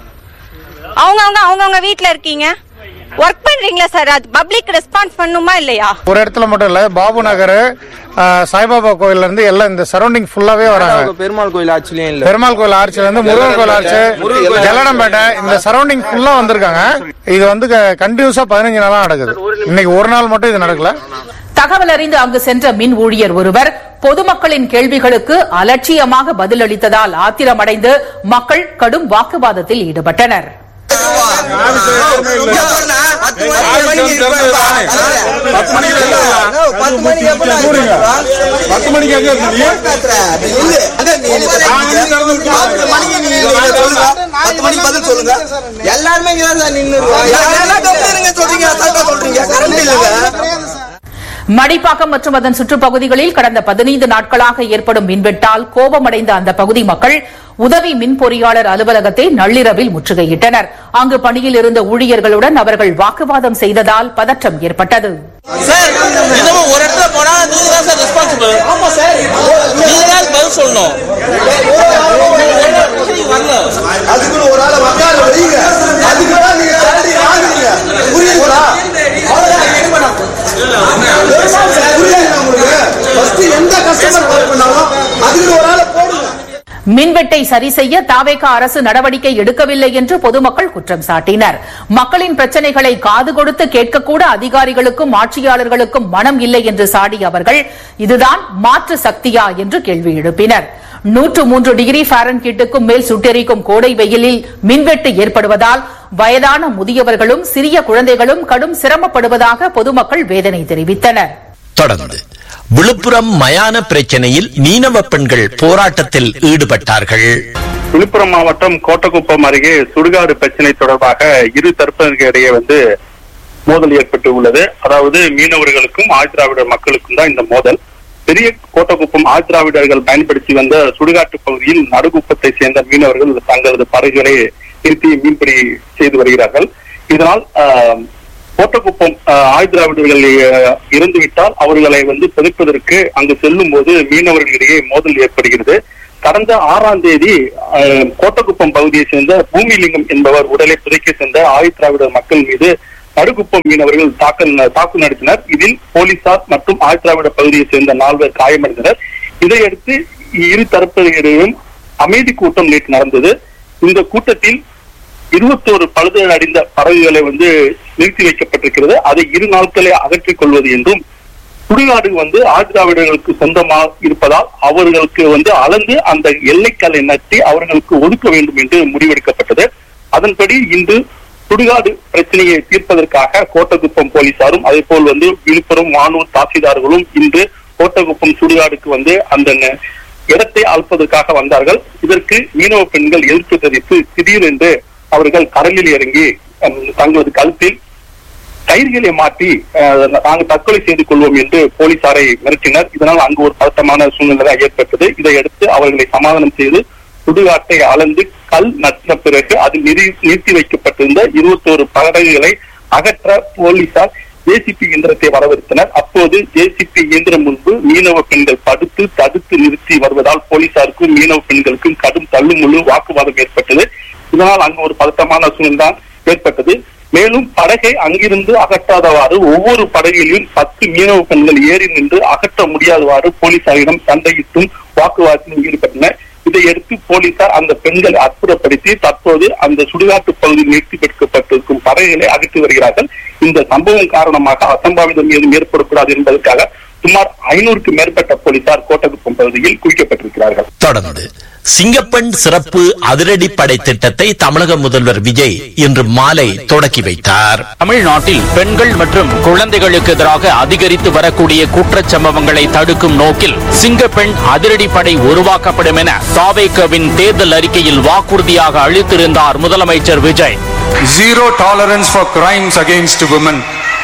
அவங்கவங்க அவங்கவங்க வீட்ல இருக்கீங்க ஒர்க் பண்றீங்களா சார் அது பப்ளிக் ரெஸ்பான்ஸ் பண்ணுமா இல்லையா ஒரு இடத்துல மட்டும் இல்ல பாபு நகர் ஆஹ், சாய்பாபா கோயில்ல இருந்து எல்லாம் இந்த சரௌண்டிங் ஃபுல்லாவே வராங்க பெருமாள் கோயில் ஆட்சிலையும் இல்ல பெருமாள் கோயில் ஆர்ச்சில இருந்து முருகன் கோயில் ஆர்ச்சி ஜல்லடம்பேட்டை இந்த சரௌண்டிங் ஃபுல்லா வந்திருக்காங்க இது வந்து கண்டினியூஸா பதினஞ்சு நாளா நடக்குது இன்னைக்கு ஒரு நாள் மட்டும் இது நடக்கல தகவல் அறிந்து அங்கு சென்ற மின் ஊழியர் ஒருவர் பொதுமக்களின் கேள்விகளுக்கு அலட்சியமாக பதிலளித்ததால் ஆத்திரமடைந்து மக்கள் கடும் வாக்குவாதத்தில் ஈடுபட்டனர் பத்து மணிக்கு எங்க இருந்தீங்க? பத்து மணிக்கு பதில் சொல்லுங்க எல்லாருமே இங்க தான் சார் நின்னு இருக்கோம். எல்லாரும் கம்முனு இருங்க மடிப்பாக்கம் மற்றும் அதன் சுற்றுப்பகுதிகளில் கடந்த பதினைந்து நாட்களாக ஏற்படும் மின்வெட்டால் கோபமடைந்த அந்த பகுதி மக்கள் உதவி மின் பொறியாளர் அலுவலகத்தை நள்ளிரவில் முற்றுகையிட்டனர் அங்கு பணியில் இருந்த ஊழியர்களுடன் அவர்கள் வாக்குவாதம் செய்ததால் பதற்றம் ஏற்பட்டது சார் இன்னமும் ஒரு இடத்துல போனா நீங்க தான் சார் ரெஸ்பான்சிபிள் ஆமா சார் நீங்க தான் பதில் சொல்லணும் அதுக்கு ஒரு ஆளை உட்கார வைங்க அதுக்கு தான் நீங்க தட்டி வாங்குறீங்க புரியுதுங்களா புரியுதுங்களா உங்களுக்கு ஃபர்ஸ்ட் எந்த கஸ்டமர் கால் பண்ணாலும் அதுக்கு ஒரு ஆளை போடுங்க மின்வெட்டை சரி செய்ய தாவேகா அரசு நடவடிக்கை எடுக்கவில்லை என்று பொதுமக்கள் குற்றம் சாட்டினர் மக்களின் பிரச்சனைகளை காது கொடுத்து கேட்கக்கூட அதிகாரிகளுக்கும் ஆட்சியாளர்களுக்கும் மனம் இல்லை என்று சாடிய அவர்கள் இதுதான் மாற்று சக்தியா என்று கேள்வி எழுப்பினர் நூற்று மூன்று டிகிரி ஃபாரன்ஹீட்டுக்கும் மேல் சுட்டெரிக்கும் கோடை வெயிலில் மின்வெட்டு ஏற்படுவதால் வயதான முதியவர்களும் சிறிய குழந்தைகளும் கடும் சிரமப்படுவதாக பொதுமக்கள் வேதனை தெரிவித்தனர் தொடர்ந்து விழுப்புரம் மயான பிரச்சனையில் மீனவ பெண்கள் போராட்டத்தில் ஈடுபட்டார்கள் விழுப்புரம் மாவட்டம் கோட்டக்குப்பம் அருகே சுடுகாடு பிரச்சனை தொடர்பாக இரு தரப்பினருக்கு இடையே வந்து மோதல் ஏற்பட்டு உள்ளது அதாவது மீனவர்களுக்கும் ஆதிராவிடர் மக்களுக்கும் தான் இந்த மோதல் பெரிய கோட்டக்குப்பம் ஆதிராவிடர்கள் பயன்படுத்தி வந்த சுடுகாட்டு பகுதியில் நடுகுப்பத்தை சேர்ந்த மீனவர்கள் தங்களது படகுகளை நிறுத்தி மீன்பிடி செய்து வருகிறார்கள் இதனால் ஆஹ், கோட்டக்குப்பம் ஆஹ், ஆதிராவிடர்கள் ஆஹ், இறந்துவிட்டால் அவர்களை வந்து புதைப்பதற்கு அங்கு செல்லும் போது மீனவர்களிடையே மோதல் ஏற்படுகிறது கடந்த ஆறாம் தேதி அஹ், கோட்டக்குப்பம் பகுதியை சேர்ந்த பூமிலிங்கம் என்பவர் உடலை புதைக்க சென்ற ஆயுத்ராவிடர் மக்கள் மீது நடுக்குப்பம் மீனவர்கள் தாக்கல் தாக்கு நடத்தினர் இதில் போலீசார் மற்றும் ஆயுத்ராவிடர் பகுதியை சேர்ந்த நால்வர் காயமடைந்தனர் இதையடுத்து இரு தரப்பினரிடையும் அமைதி கூட்டம் நேற்று நடந்தது இந்த கூட்டத்தில் இருபத்தோரு பழுதுகள் அடைந்த பறவைகளை வந்து நிறுத்தி வைக்கப்பட்டிருக்கிறது அதை இரு நாட்களே அகற்றிக் கொள்வது என்றும் சுடுகாடு வந்து ஆதிராவிடர்களுக்கு சொந்தமாக இருப்பதால் அவர்களுக்கு வந்து அளந்து அந்த எல்லைக்கல்லை நட்டி அவர்களுக்கு ஒதுக்க வேண்டும் என்று முடிவெடுக்கப்பட்டது அதன்படி இன்று சுடுகாடு பிரச்சனையை தீர்ப்பதற்காக கோட்டகுப்பம் போலீசாரும் அதே போல் வந்து விழுப்புரம் வானூர் தாசில்தார்களும் இன்று கோட்டகுப்பம் சுடுகாடுக்கு வந்து அந்த ந- இடத்தை அழைப்பதற்காக வந்தார்கள் இதற்கு மீனவ பெண்கள் எதிர்ப்பு தெரிவித்து திடீரென்று அவர்கள் கடலில் இறங்கி அம், தங்களது கழுத்தில் கயிர்களை மாட்டி அஹ், நாங்கள் தற்கொலை செய்து கொள்வோம் என்று போலீசாரை மிரட்டினர் இதனால் அங்கு ஒரு பதட்டமான சூழ்நிலை ஏற்பட்டது இதையடுத்து அவர்களை சமாதானம் செய்து சுடுகாட்டை அளந்து கல் நட்ட பிறகு அதில் நிறு- நிறுத்தி வைக்கப்பட்டிருந்த இருபத்தோரு படகுகளை அகற்ற போலீசார் ஜேசிபி இயந்திரத்தை வரவழைத்தனர் அப்போது ஜேசிபி இயந்திரம் முன்பு மீனவ பெண்கள் தடுத்து தடுத்து நிறுத்தி வருவதால் போலீசாருக்கும் மீனவ பெண்களுக்கும் கடும் தள்ளுமுள்ளு வாக்குவாதம் ஏற்பட்டது இதனால் அங்கு ஒரு பதட்டமான சூழ்நிலை தான் ஏற்பட்டது மேலும் படகை அங்கிருந்து அகற்றாதவாறு ஒவ்வொரு படகிலும் பத்து மீனவ பெண்கள் ஏறி நின்று அகற்ற முடியாதவாறு போலீசாரிடம் சண்டையிட்டும் வாக்குவாதத்தில் ஈடுபட்டனர் இதையடுத்து போலீசார் அந்த பெண்களை அற்புதப்படுத்தி தற்போது அந்த சுடுகாட்டு பகுதியில் நிறுத்தி வைக்கப்பட்டிருக்கும் படகுகளை அகற்றி வருகிறார்கள் இந்த சம்பவம் காரணமாக அசம்பாவிதம் ஏதும் ஏற்படக்கூடாது என்பதற்காக சுமார் ஐநூறுக்கு மேற்பட்ட போலீசார் கோட்டகுப்பம் பகுதியில் குவிக்கப்பட்டிருக்கிறார்கள் தொடர்ந்து சிங்கப்பெண் சிறப்பு அதிரடிப்படை திட்டத்தை தமிழக முதல்வர் விஜய் இன்று மாலை தொடக்கி வைத்தார் தமிழ்நாட்டில் பெண்கள் மற்றும் குழந்தைகளுக்கு எதிராக அதிகரித்து வரக்கூடிய குற்றச் சம்பவங்களை தடுக்கும் நோக்கில் சிங்கப்பெண் அதிரடிப்படை உருவாக்கப்படும் என தாவேக்கவின் தேர்தல் அறிக்கையில் வாக்குறுதியாக அளித்திருந்தார் முதலமைச்சர் Vijay zero tolerance for crimes against women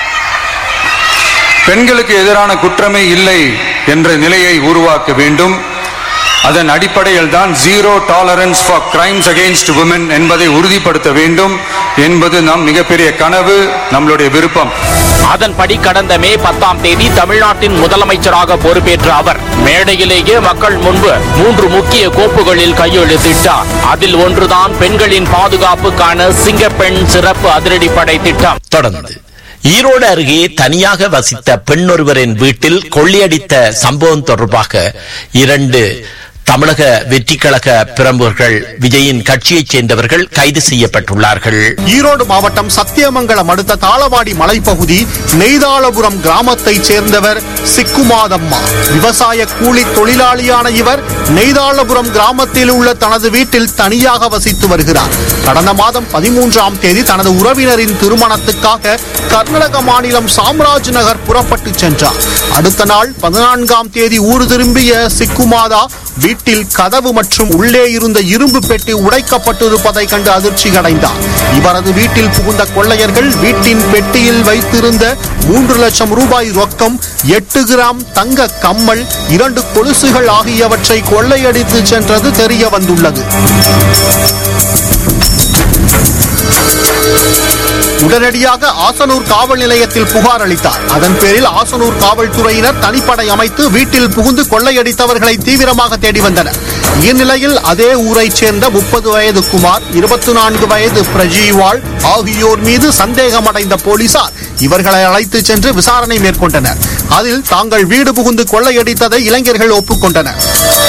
பெண்களுக்கு எதிரான குற்றமே இல்லை என்ற நிலையை உருவாக்க வேண்டும் அதன் அடிப்படையில் தான் zero tolerance for crimes against women என்பதை உறுதிப்படுத்த வேண்டும் என்பது நம் மிகப்பெரிய கனவு நம்மளுடைய விருப்பம் அதன்படி கடந்த மே பத்தாம் தேதி தமிழ்நாட்டின் முதலமைச்சராக பொறுப்பேற்ற அவர் மேடையிலேயே மக்கள் முன்பு மூன்று முக்கிய கோப்புகளில் கையெழுத்திட்டார் அதில் ஒன்றுதான் பெண்களின் பாதுகாப்புக்கான சிங்கப்பெண் சிறப்பு அதிரடிப்படை திட்டம் தொடர்ந்து ஈரோடு அருகே தனியாக வசித்த பெண் ஒருவரின் வீட்டில் கொள்ளையடித்த சம்பவம் தொடர்பாக இரண்டு தமிழக வெற்றிக் கழக பிரமுகர்கள் விஜயின் கட்சியைச் சேர்ந்தவர்கள் கைது செய்யப்பட்டுள்ளார்கள் ஈரோடு மாவட்டம் சத்தியமங்கலம் அடுத்த தாளவாடி மலைப்பகுதி நெய்தாளபுரம் கிராமத்தைச் சேர்ந்தவர் சிக்குமாதம்மா விவசாய கூலி தொழிலாளியான இவர் நெய்தாளபுரம் கிராமத்தில் உள்ள தனது வீட்டில் தனியாக வசித்து வருகிறார் கடந்த மாதம் பதிமூன்றாம் தேதி தனது உறவினரின் திருமணத்துக்காக கர்நாடக மாநிலம் சாம்ராஜ் நகர் புறப்பட்டு சென்றார் அடுத்த நாள் பதினான்காம் தேதி ஊர் திரும்பிய சிக்குமாதா வீட்டில் வீட்டில் கதவு மற்றும் உள்ளே இருந்த இரும்பு பெட்டி உடைக்கப்பட்டிருப்பதை கண்டு அதிர்ச்சி அடைந்தார் இவரது வீட்டில் புகுந்த கொள்ளையர்கள் வீட்டின் பெட்டியில் வைத்திருந்த மூன்று லட்சம் ரூபாய் ரொக்கம் எட்டு கிராம் தங்க கம்மல் இரண்டு கொலுசுகள் ஆகியவற்றை கொள்ளையடித்து சென்றது தெரிய வந்துள்ளது உடனடியாக ஆசனூர் காவல் நிலையத்தில் புகார் அளித்தார் அதன் பேரில் ஆசனூர் காவல்துறையினர் தனிப்படை அமைத்து வீட்டில் புகுந்து கொள்ளையடித்தவர்களை தீவிரமாக தேடி வந்தனர் இந்நிலையில் அதே ஊரைச் சேர்ந்த முப்பது வயது குமார் இருபத்தி நான்கு வயது பிரஜீவாள் ஆகியோர் மீது சந்தேகமடைந்த போலீசார் இவர்களை அழைத்து சென்று விசாரணை மேற்கொண்டனர் அதில் தாங்கள் வீடு புகுந்து கொள்ளையடித்ததை இளைஞர்கள் ஒப்புக்கொண்டனர்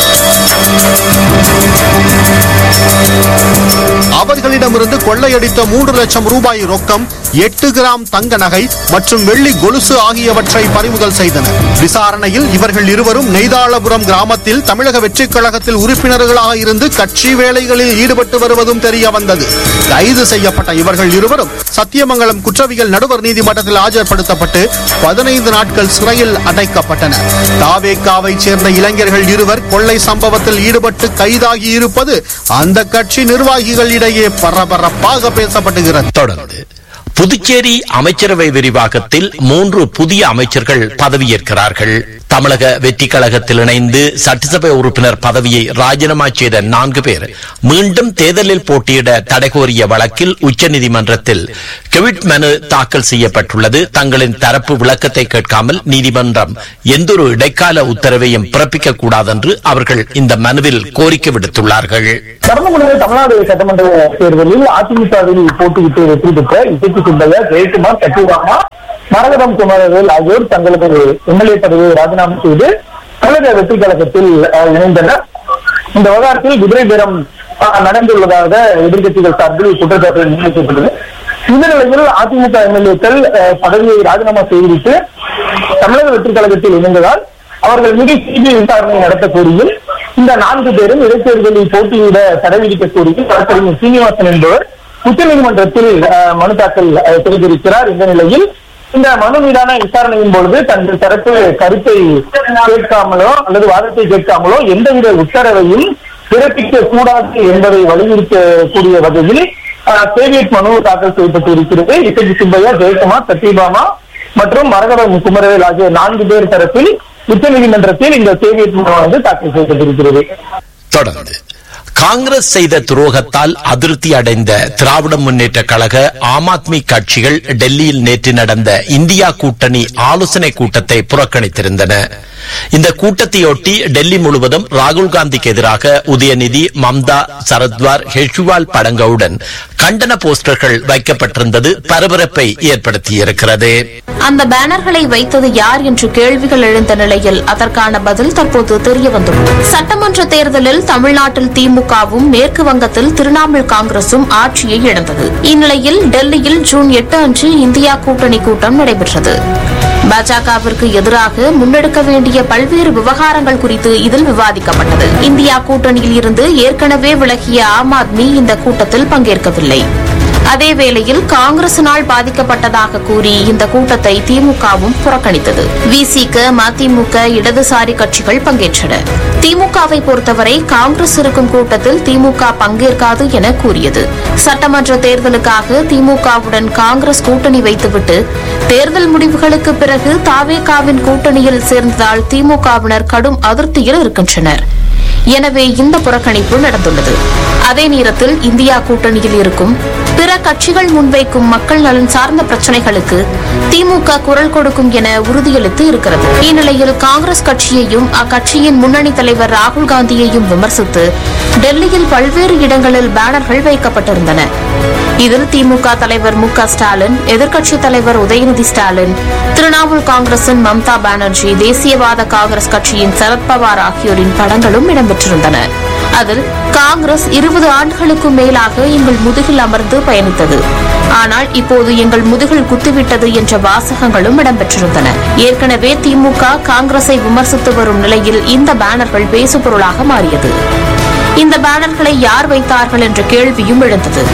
அவர்களிடமிருந்து கொள்ளையடித்த மூன்று லட்சம் ரூபாய் ரொக்கம் எட்டு கிராம் தங்க நகை மற்றும் வெள்ளி கொலுசு ஆகியவற்றை பறிமுதல் செய்தனர் விசாரணையில் இவர்கள் இருவரும் நெய்தாளபுரம் கிராமத்தில் தமிழக வெற்றிக் கழகத்தில் உறுப்பினர்களாக இருந்து கட்சி வேலைகளில் ஈடுபட்டு வருவதும் தெரிய வந்தது கைது செய்யப்பட்ட இவர்கள் இருவரும் சத்தியமங்கலம் குற்றவியல் நடுவர் நீதிமன்றத்தில் ஆஜர்படுத்தப்பட்டு பதினைந்து நாட்கள் சிறையில் அடைக்கப்பட்டனர் தாவேக்காவை சேர்ந்த இளைஞர்கள் இருவர் கொள்ளை சம்பவத்தில் ஈடுபட்டு கைதாகி இருப்பது அந்த கட்சி நிர்வாகிகளிடையே பரபரப்பாக பேசப்படுகிறது தொடர்ந்து புதுச்சேரி அமைச்சரவை விரிவாக்கத்தில் மூன்று புதிய அமைச்சர்கள் பதவியேற்கிறார்கள் தமிழக வெற்றி கழகத்தில் இணைந்து சட்டசபை உறுப்பினர் பதவியை ராஜினாமா செய்த நான்கு பேர் மீண்டும் தேர்தலில் போட்டியிட தடை கோரிய வழக்கில் உச்சநீதிமன்றத்தில் கெவிட் மனு தாக்கல் செய்யப்பட்டுள்ளது தங்களின் தரப்பு விளக்கத்தை கேட்காமல் நீதிமன்றம் எந்தொரு இடைக்கால உத்தரவையும் பிறப்பிக்க கூடாதென்று அவர்கள் இந்த மனுவில் கோரிக்கை விடுத்துள்ளார்கள் கடந்த முறை தமிழ்நாடு சட்டமன்ற தேர்தலில் அதிமுகவில் போட்டியிட்டு வெற்றி பெற்ற இசைக்கு சுப்பையா ஜெயக்குமார் சத்யராமா மரகதம் குமாரவேல் ஆகியோர் தங்களது எம்எல்ஏ பதவியை ராஜினாமா செய்து தமிழக வெற்றி கழகத்தில் அஹ், இணைந்தனர் இந்த விவகாரத்தில் குதிரை பேரம் அஹ், நடந்துள்ளதாக எதிர்க்கட்சிகள் சார்பில் குற்றச்சாட்டு முன்வைக்கப்பட்டது இந்த நிலையில் அதிமுக எம்எல்ஏக்கள் பதவியை ராஜினாமா செய்துவிட்டு தமிழக வெற்றி கழகத்தில் இணைந்ததால் அவர்கள் மீது சிபிஐ விசாரணை நடத்த கோரியும் இந்த நான்கு பேரும் இடைத்தேர்தலில் போட்டியிட தடை விதிக்க கோரியும் வழக்கறிஞர் சீனிவாசன் என்பவர் உச்சநீதிமன்றத்தில் அஹ், மனு தாக்கல் அஹ், செய்திருக்கிறார் இந்த நிலையில் இந்த மனு மீதான விசாரணையின் பொழுது தங்கள் தரப்பு கருத்தை கேட்காமலோ அல்லது வாதத்தை கேட்காமலோ எந்தவித உத்தரவையும் பிறப்பிக்க கூடாது என்பதை வலியுறுத்தக்கூடிய வகையில் அஹ், கேவியட் மனு தாக்கல் செய்யப்பட்டு இருக்கிறது இசைக்கு சுப்பையா ஜெயக்குமார் சத்யபாமா மற்றும் மரகதம் குமரவேல் ஆகிய நான்கு பேர் தரப்பில் உச்சநீதிமன்றத்தில் இந்த கேவியட் மனு வந்து தாக்கல் செய்யப்பட்டிருக்கிறது தொடர்ந்து காங்கிரஸ் செய்த துரோகத்தால் அதிருப்தி அடைந்த திராவிட முன்னேற்ற கழக ஆம் ஆத்மி கட்சிகள் டெல்லியில் நேற்று நடந்த இந்தியா கூட்டணி ஆலோசனை கூட்டத்தை புறக்கணித்திருந்தன இந்த கூட்டத்தையொட்டி டெல்லி முழுவதும் ராகுல் காந்திக்கு எதிராக உதயநிதி மம்தா சரத்வார் ஹெஜ்வால் படங்களுடன் கண்டன போஸ்டர்கள் வைக்கப்பட்டிருந்தது பரபரப்பை ஏற்படுத்தியிருக்கிறது அந்த பேனர்களை வைத்தது யார் என்று கேள்விகள் எழுந்த நிலையில் அதற்கான பதில் தற்போது தெரிய வந்துள்ளது சட்டமன்ற தேர்தலில் தமிழ்நாட்டில் திமுகவும் மேற்கு வங்கத்தில் திரிணாமுல் காங்கிரசும் ஆட்சியை இழந்தது இந்நிலையில் டெல்லியில் ஜூன் எட்டு அன்று இந்தியா கூட்டணி கூட்டம் நடைபெற்றது பாஜகவிற்கு எதிராக முன்னெடுக்க வேண்டிய பல்வேறு விவகாரங்கள் குறித்து இதில் விவாதிக்கப்பட்டது இந்தியா கூட்டணியில் இருந்து ஏற்கனவே விலகிய ஆம் ஆத்மி இந்த கூட்டத்தில் பங்கேற்கவில்லை அதேவேளையில் காங்கிரசினால் பாதிக்கப்பட்டதாக கூறி இந்த கூட்டத்தை திமுகவும் புறக்கணித்தது விசிக மதிமுக இடதுசாரி கட்சிகள் பங்கேற்றன திமுகவை பொறுத்தவரை காங்கிரஸ் இருக்கும் கூட்டத்தில் திமுக பங்கேற்காது என கூறியது சட்டமன்ற தேர்தலுக்காக திமுகவுடன் காங்கிரஸ் கூட்டணி வைத்துவிட்டு தேர்தல் முடிவுகளுக்கு பிறகு தாவேகாவின் கூட்டணியில் சேர்ந்ததால் திமுகவினர் கடும் அதிருப்தியில் இருக்கின்றனர் எனவே இந்த புறக்கணிப்பு நடந்துள்ளது அதே நேரத்தில் இந்தியா கூட்டணியில் இருக்கும் பிற கட்சிகள் முன்வைக்கும் மக்கள் நலன் சார்ந்த பிரச்சினைகளுக்கு திமுக குரல் கொடுக்கும் என உறுதியளித்து இருக்கிறது இந்நிலையில் காங்கிரஸ் கட்சியையும் அக்கட்சியின் முன்னணி தலைவர் ராகுல் காந்தியையும் விமர்சித்து டெல்லியில் பல்வேறு இடங்களில் பேனர்கள் வைக்கப்பட்டிருந்தன இதில் திமுக தலைவர் மு க ஸ்டாலின் எதிர்க்கட்சித் தலைவர் உதயநிதி ஸ்டாலின் திரிணாமுல் காங்கிரசின் மம்தா பானர்ஜி தேசியவாத காங்கிரஸ் கட்சியின் சரத்பவார் ஆகியோரின் படங்களும் இடம்பெற்றிருந்தன அதில் காங்கிரஸ் இருபது ஆண்டுகளுக்கும் மேலாக எங்கள் முதுகில் அமர்ந்து பயணித்தது ஆனால் இப்போது எங்கள் முதுகில் குத்திவிட்டது என்ற வாசகங்களும் இடம்பெற்றிருந்தன ஏற்கனவே திமுக காங்கிரஸை விமர்சித்து வரும் நிலையில் இந்த பேனர்கள் பேசுபொருளாக மாறியது இந்த பேனர்களை யார் வைத்தார்கள் என்ற கேள்வியும் எழுந்தது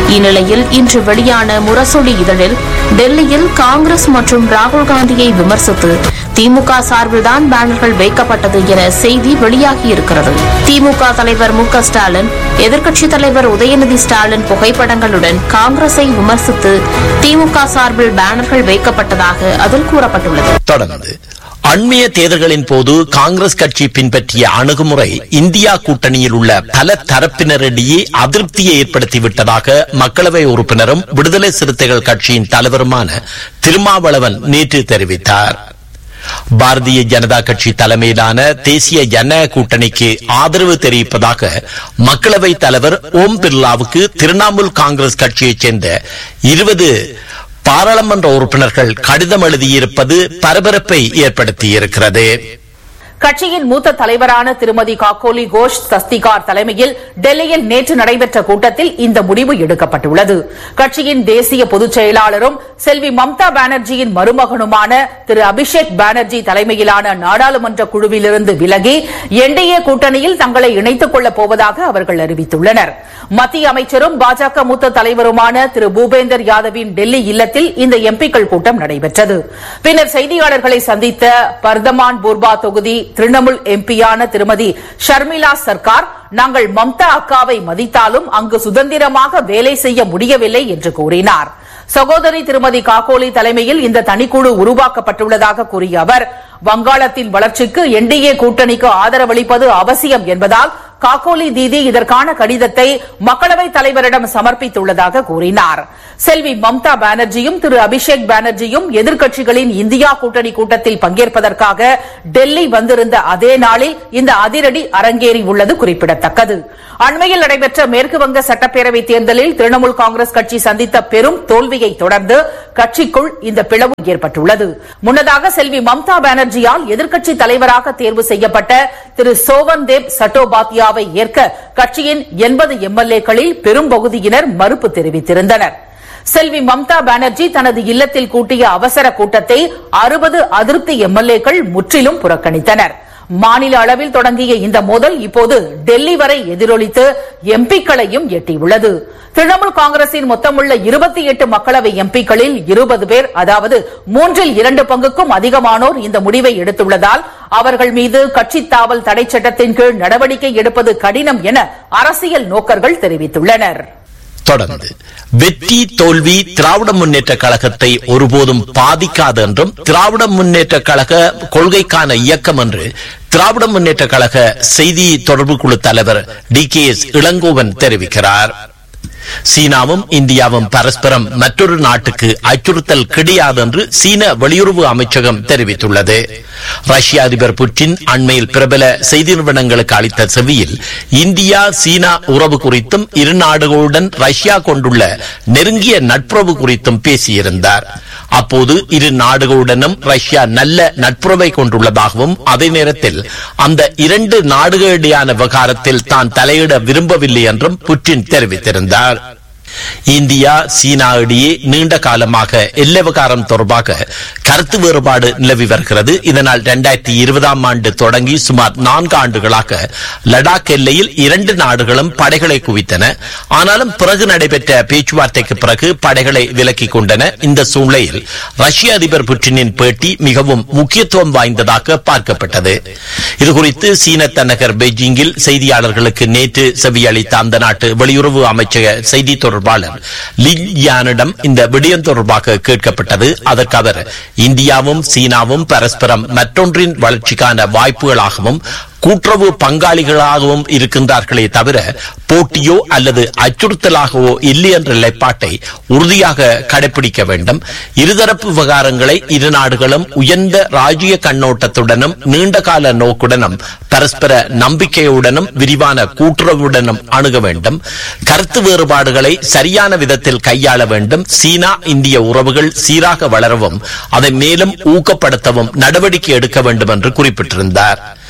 இந்நிலையில் இன்று வெளியான முரசொலி இதழில் டெல்லியில் காங்கிரஸ் மற்றும் ராகுல் காந்தியை விமர்சித்து திமுக சார்பில்தான் பேனர்கள் வைக்கப்பட்டது என செய்தி வெளியாகியிருக்கிறது திமுக தலைவர் மு க ஸ்டாலின் எதிர்க்கட்சித் தலைவர் உதயநிதி ஸ்டாலின் புகைப்படங்களுடன் காங்கிரஸை விமர்சித்து திமுக சார்பில் பேனர்கள் வைக்கப்பட்டதாக அதில் கூறப்பட்டுள்ளது தொடர்ந்து அண்மைய தேர்தல்களின் போது காங்கிரஸ் கட்சி பின்பற்றிய அணுகுமுறை இந்தியா கூட்டணியில் உள்ள பல தரப்பினரிடையே அதிருப்தியை ஏற்படுத்திவிட்டதாக மக்களவை உறுப்பினரும் விடுதலை சிறுத்தைகள் கட்சியின் தலைவருமான திருமாவளவன் நேற்று தெரிவித்தார் பாரதிய ஜனதா கட்சி தலைமையிலான தேசிய ஜனநாயக கூட்டணிக்கு ஆதரவு தெரிவிப்பதாக மக்களவை தலைவர் ஓம் பிர்லாவுக்கு திரிணாமுல் காங்கிரஸ் கட்சியைச் சேர்ந்த இருபது பாராளுமன்ற உறுப்பினர்கள் கடிதம் எழுதியிருப்பது பரபரப்பை ஏற்படுத்தியிருக்கிறது கட்சியின் மூத்த தலைவரான திருமதி காக்கோலி கோஷ் தஸ்திகார் தலைமையில் டெல்லியில் நேற்று நடைபெற்ற கூட்டத்தில் இந்த முடிவு எடுக்கப்பட்டுள்ளது கட்சியின் தேசிய பொதுச் செயலாளரும் செல்வி மம்தா பானர்ஜியின் மருமகனுமான திரு அபிஷேக் பானர்ஜி தலைமையிலான நாடாளுமன்ற குழுவிலிருந்து விலகி என்டிஏ கூட்டணியில் தங்களை இணைத்துக் கொள்ளப் போவதாக அவர்கள் அறிவித்துள்ளனர் மத்திய அமைச்சரும் பாஜக மூத்த தலைவருமான திரு பூபேந்தர் யாதவின் டெல்லி இல்லத்தில் இந்த எம்பிக்கள் கூட்டம் நடைபெற்றது பின்னர் செய்தியாளர்களை சந்தித்த பர்தமான் பூர்பா தொகுதி திரிணாமுல் எம்பியான திருமதி ஷர்மிளா சர்க்கார் நாங்கள் மம்தா அக்காவை மதித்தாலும் அங்கு சுதந்திரமாக வேலை செய்ய முடியவில்லை என்று கூறினார் சகோதரி திருமதி காகோலி தலைமையில் இந்த தனிக்குழு உருவாக்கப்பட்டுள்ளதாக கூறிய அவர் வங்காளத்தின் வளர்ச்சிக்கு என்டிஏ கூட்டணிக்கு ஆதரவளிப்பது அவசியம் என்பதால் காக்கோலி தீதி இதற்கான கடிதத்தை மக்களவைத் தலைவரிடம் சமர்ப்பித்துள்ளதாக கூறினார் செல்வி மம்தா பானர்ஜியும் திரு அபிஷேக் பானர்ஜியும் எதிர்க்கட்சிகளின் இந்தியா கூட்டணி கூட்டத்தில் பங்கேற்பதற்காக டெல்லி வந்திருந்த அதே நாளில் இந்த அதிரடி அரங்கேறியுள்ளது குறிப்பிடத்தக்கது அண்மையில் நடைபெற்ற மேற்குவங்க சட்டப்பேரவைத் தேர்தலில் திரிணாமுல் காங்கிரஸ் கட்சி சந்தித்த பெரும் தோல்வியை தொடர்ந்து கட்சிக்குள் இந்த பிளவு ஏற்பட்டுள்ளது முன்னதாக செல்வி மம்தா பானர்ஜியால் எதிர்க்கட்சித் தலைவராக தேர்வு செய்யப்பட்ட திரு சோவன் தேவ் சட்டோபாத்யாவை ஏற்க கட்சியின் எண்பது எம்எல்ஏக்களில் பெரும்பகுதியினர் மறுப்பு தெரிவித்திருந்தனர் செல்வி மம்தா பானர்ஜி தனது இல்லத்தில் கூட்டிய அவசர கூட்டத்தை அறுபது அதிருப்தி எம்எல்ஏக்கள் முற்றிலும் புறக்கணித்தனர் மாநில அளவில் தொடங்கிய இந்த மோதல் இப்போது டெல்லி வரை எதிரொலித்து எம்பிக்களையும் எட்டியுள்ளது திரிணாமுல் காங்கிரசின் மொத்தமுள்ள இருபத்தி எட்டு மக்களவை எம்பிக்களில் இருபது பேர் அதாவது மூன்றில் இரண்டு பங்குக்கும் அதிகமானோர் இந்த முடிவை எடுத்துள்ளதால் அவர்கள் மீது கட்சித் தாவல் தடை சட்டத்தின் கீழ் நடவடிக்கை எடுப்பது கடினம் என அரசியல் நோக்கர்கள் தெரிவித்துள்ளனர் தொடர்ந்து வெற்றி தோல்வி திராவிட முன்னேற்ற கழகத்தை ஒருபோதும் பாதிக்காது என்றும் திராவிட முன்னேற்ற கழக கொள்கைக்கான இயக்கம் என்று திராவிட முன்னேற்ற கழக செய்தி தொடர்பு குழு தலைவர் டி கே எஸ் இளங்கோவன் தெரிவிக்கிறார் சீனாவும் இந்தியாவும் பரஸ்பரம் மற்றொரு நாட்டுக்கு அச்சுறுத்தல் கிடையாது என்று சீன வெளியுறவு அமைச்சகம் தெரிவித்துள்ளது ரஷ்ய அதிபர் புட்டின் அண்மையில் பிரபல செய்தி நிறுவனங்களுக்கு அளித்த செவியில் இந்தியா சீனா உறவு குறித்தும் இரு நாடுகளுடன் ரஷ்யா கொண்டுள்ள நெருங்கிய நட்புறவு குறித்தும் பேசியிருந்தார் அப்போது இரு நாடுகளுடனும் ரஷ்யா நல்ல நட்புறவை கொண்டுள்ளதாகவும் அதே நேரத்தில் அந்த இரண்டு நாடுகளிடையான விவகாரத்தில் தான் தலையிட விரும்பவில்லை என்றும் புட்டின் தெரிவித்திருந்தார் இந்தியா சீனா இடையே நீண்ட காலமாக எல்லை விவகாரம் தொடர்பாக கருத்து வேறுபாடு நிலவி வருகிறது இதனால் இரண்டாயிரத்தி இருபதாம் ஆண்டு தொடங்கி சுமார் நான்கு ஆண்டுகளாக லடாக் எல்லையில் இரண்டு நாடுகளும் படைகளை குவித்தன ஆனாலும் பிறகு நடைபெற்ற பேச்சுவார்த்தைக்கு பிறகு படைகளை விலக்கிக் கொண்டன இந்த சூழ்நிலையில் ரஷ்ய அதிபர் புட்டினின் பேட்டி மிகவும் முக்கியத்துவம் வாய்ந்ததாக பார்க்கப்பட்டது இதுகுறித்து சீன தலைநகர் பெய்ஜிங்கில் செய்தியாளர்களுக்கு நேற்று செவியளித்த அந்த நாட்டு வெளியுறவு அமைச்சக செய்தி தொடர்பாளர் லின் யானிடம் இந்த விடயம் தொடர்பாக கேட்கப்பட்டது அதற்கு அவர் இந்தியாவும் சீனாவும் பரஸ்பரம் மற்றொன்றின் வளர்ச்சிக்கான வாய்ப்புகளாகவும் கூட்டுறவு பங்காளிகளாகவும் இருக்கின்றார்களே தவிர போட்டியோ அல்லது அச்சுறுத்தலாகவோ இல்லை என்ற நிலைப்பாட்டை உறுதியாக கடைபிடிக்க வேண்டும் இருதரப்பு விவகாரங்களை இரு நாடுகளும் உயர்ந்த ராஜ்ய கண்ணோட்டத்துடனும் நீண்டகால நோக்குடனும் பரஸ்பர நம்பிக்கையுடனும் விரிவான கூட்டுறவுடனும் அணுக வேண்டும் கருத்து வேறுபாடுகளை சரியான விதத்தில் கையாள வேண்டும் சீனா இந்திய உறவுகள் சீராக வளரவும் அதை மேலும் ஊக்கப்படுத்தவும் நடவடிக்கை எடுக்க வேண்டும் என்று குறிப்பிட்டிருந்தார்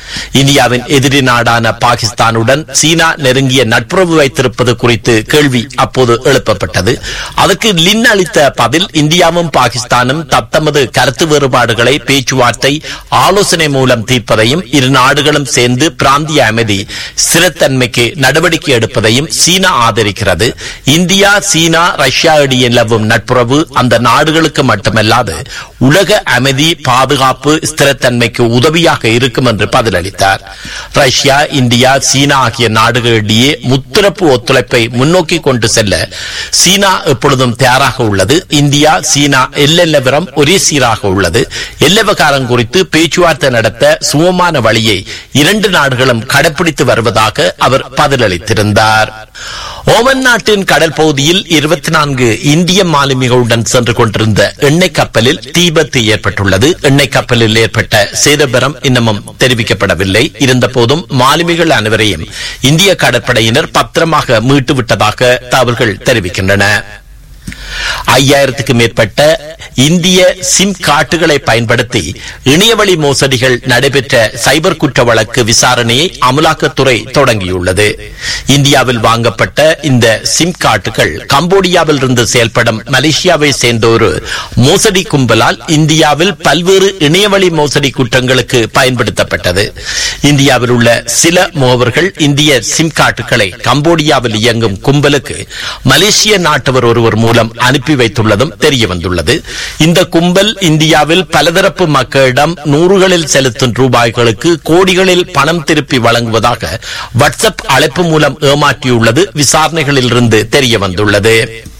இந்தியாவின் எதிரி நாடான பாகிஸ்தானுடன் சீனா நெருங்கிய நட்புறவு வைத்திருப்பது குறித்து கேள்வி அப்போது எழுப்பப்பட்டது அதற்கு லின் அளித்த பதில் இந்தியாவும் பாகிஸ்தானும் தத்தமது கருத்து வேறுபாடுகளை பேச்சுவார்த்தை ஆலோசனை மூலம் தீர்ப்பதையும் இரு நாடுகளும் சேர்ந்து பிராந்திய அமைதி ஸ்திரத்தன்மைக்கு நடவடிக்கை எடுப்பதையும் சீனா ஆதரிக்கிறது இந்தியா சீனா ரஷ்யா இடையே நிலவும் நட்புறவு அந்த நாடுகளுக்கு மட்டுமல்லாது உலக அமைதி பாதுகாப்பு ஸ்திரத்தன்மைக்கு உதவியாக இருக்கும் என்று பதிலளித்தார் ரஷ்யா இந்தியா சீனா ஆகிய நாடுகளிடையே முத்தரப்பு ஒத்துழைப்பை முன்னோக்கி கொண்டு செல்ல சீனா எப்பொழுதும் தயாராக உள்ளது இந்தியா சீனா எல்லெல்லவரம் ஒரே சீராக உள்ளது எல்லை விவகாரம் குறித்து பேச்சுவார்த்தை நடத்த சுமமான வழியை இரண்டு நாடுகளும் கடைபிடித்து வருவதாக அவர் பதிலளித்திருந்தார் ஓமன் நாட்டின் கடல் பகுதியில் இருபத்தி நான்கு இந்திய மாலுமிகளுடன் சென்று கொண்டிருந்த எண்ணெய் கப்பலில் தீபத்து ஏற்பட்டுள்ளது எண்ணெய் கப்பலில் ஏற்பட்ட சேதபரம் இன்னமும் தெரிவிக்கப்படவில்லை இருந்தபோதும் மாலுமிகள் அனைவரையும் இந்திய கடற்படையினர் பத்திரமாக மீட்டு விட்டதாக தகவல்கள் தெரிவிக்கின்றன ஐயாயிரத்துக்கு மேற்பட்ட இந்திய சிம் கார்டுகளை பயன்படுத்தி இணையவழி மோசடிகள் நடைபெற்ற சைபர் குற்ற வழக்கு விசாரணையை அமலாக்கத்துறை தொடங்கியுள்ளது இந்தியாவில் வாங்கப்பட்ட இந்த சிம் கார்டுகள் கம்போடியாவில் இருந்து செயல்படும் மலேசியாவை சேர்ந்த ஒரு மோசடி கும்பலால் இந்தியாவில் பல்வேறு இணையவழி மோசடி குற்றங்களுக்கு பயன்படுத்தப்பட்டது இந்தியாவில் உள்ள சில முகவர்கள் இந்திய சிம் கார்டுகளை கம்போடியாவில் இயங்கும் கும்பலுக்கு மலேசிய நாட்டவர் ஒருவர் மூலம் அனுப்பி வைத்துள்ளதும் தெரிய வந்துள்ளது இந்த கும்பல் இந்தியாவில் பலதரப்பு மக்களிடம் நூறுகளில் செலுத்தும் ரூபாய்களுக்கு கோடிகளில் பணம் திருப்பி வழங்குவதாக வாட்ஸ்அப் அழைப்பு மூலம் ஏமாற்றியுள்ளது விசாரணைகளில் இருந்து தெரிய வந்துள்ளது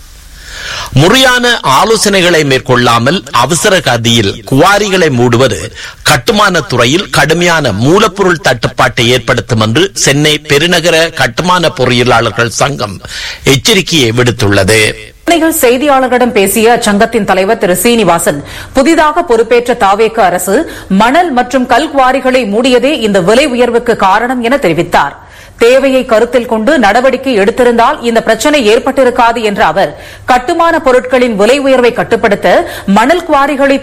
முறையான ஆலோசனைகளை மேற்கொள்ளாமல் அவசர கதியில் குவாரிகளை மூடுவது கட்டுமான துறையில் கடுமையான மூலப்பொருள் தட்டுப்பாட்டை ஏற்படுத்தும் என்று சென்னை பெருநகர கட்டுமான பொறியியலாளர்கள் சங்கம் எச்சரிக்கையை விடுத்துள்ளது சென்னையில் செய்தியாளர்களிடம் பேசிய அச்சங்கத்தின் தலைவர் திரு சீனிவாசன் புதிதாக பொறுப்பேற்ற தாவேக அரசு மணல் மற்றும் கல் குவாரிகளை மூடியதே இந்த விலை உயர்வுக்கு காரணம் என தெரிவித்தார் தேவையை கருத்தில் கொண்டு நடவடிக்கை எடுத்திருந்தால் இந்த பிரச்சனை ஏற்பட்டிருக்காது என்ற அவர் கட்டுமான பொருட்களின் விலை உயர்வை கட்டுப்படுத்த மணல் குவாரிகளை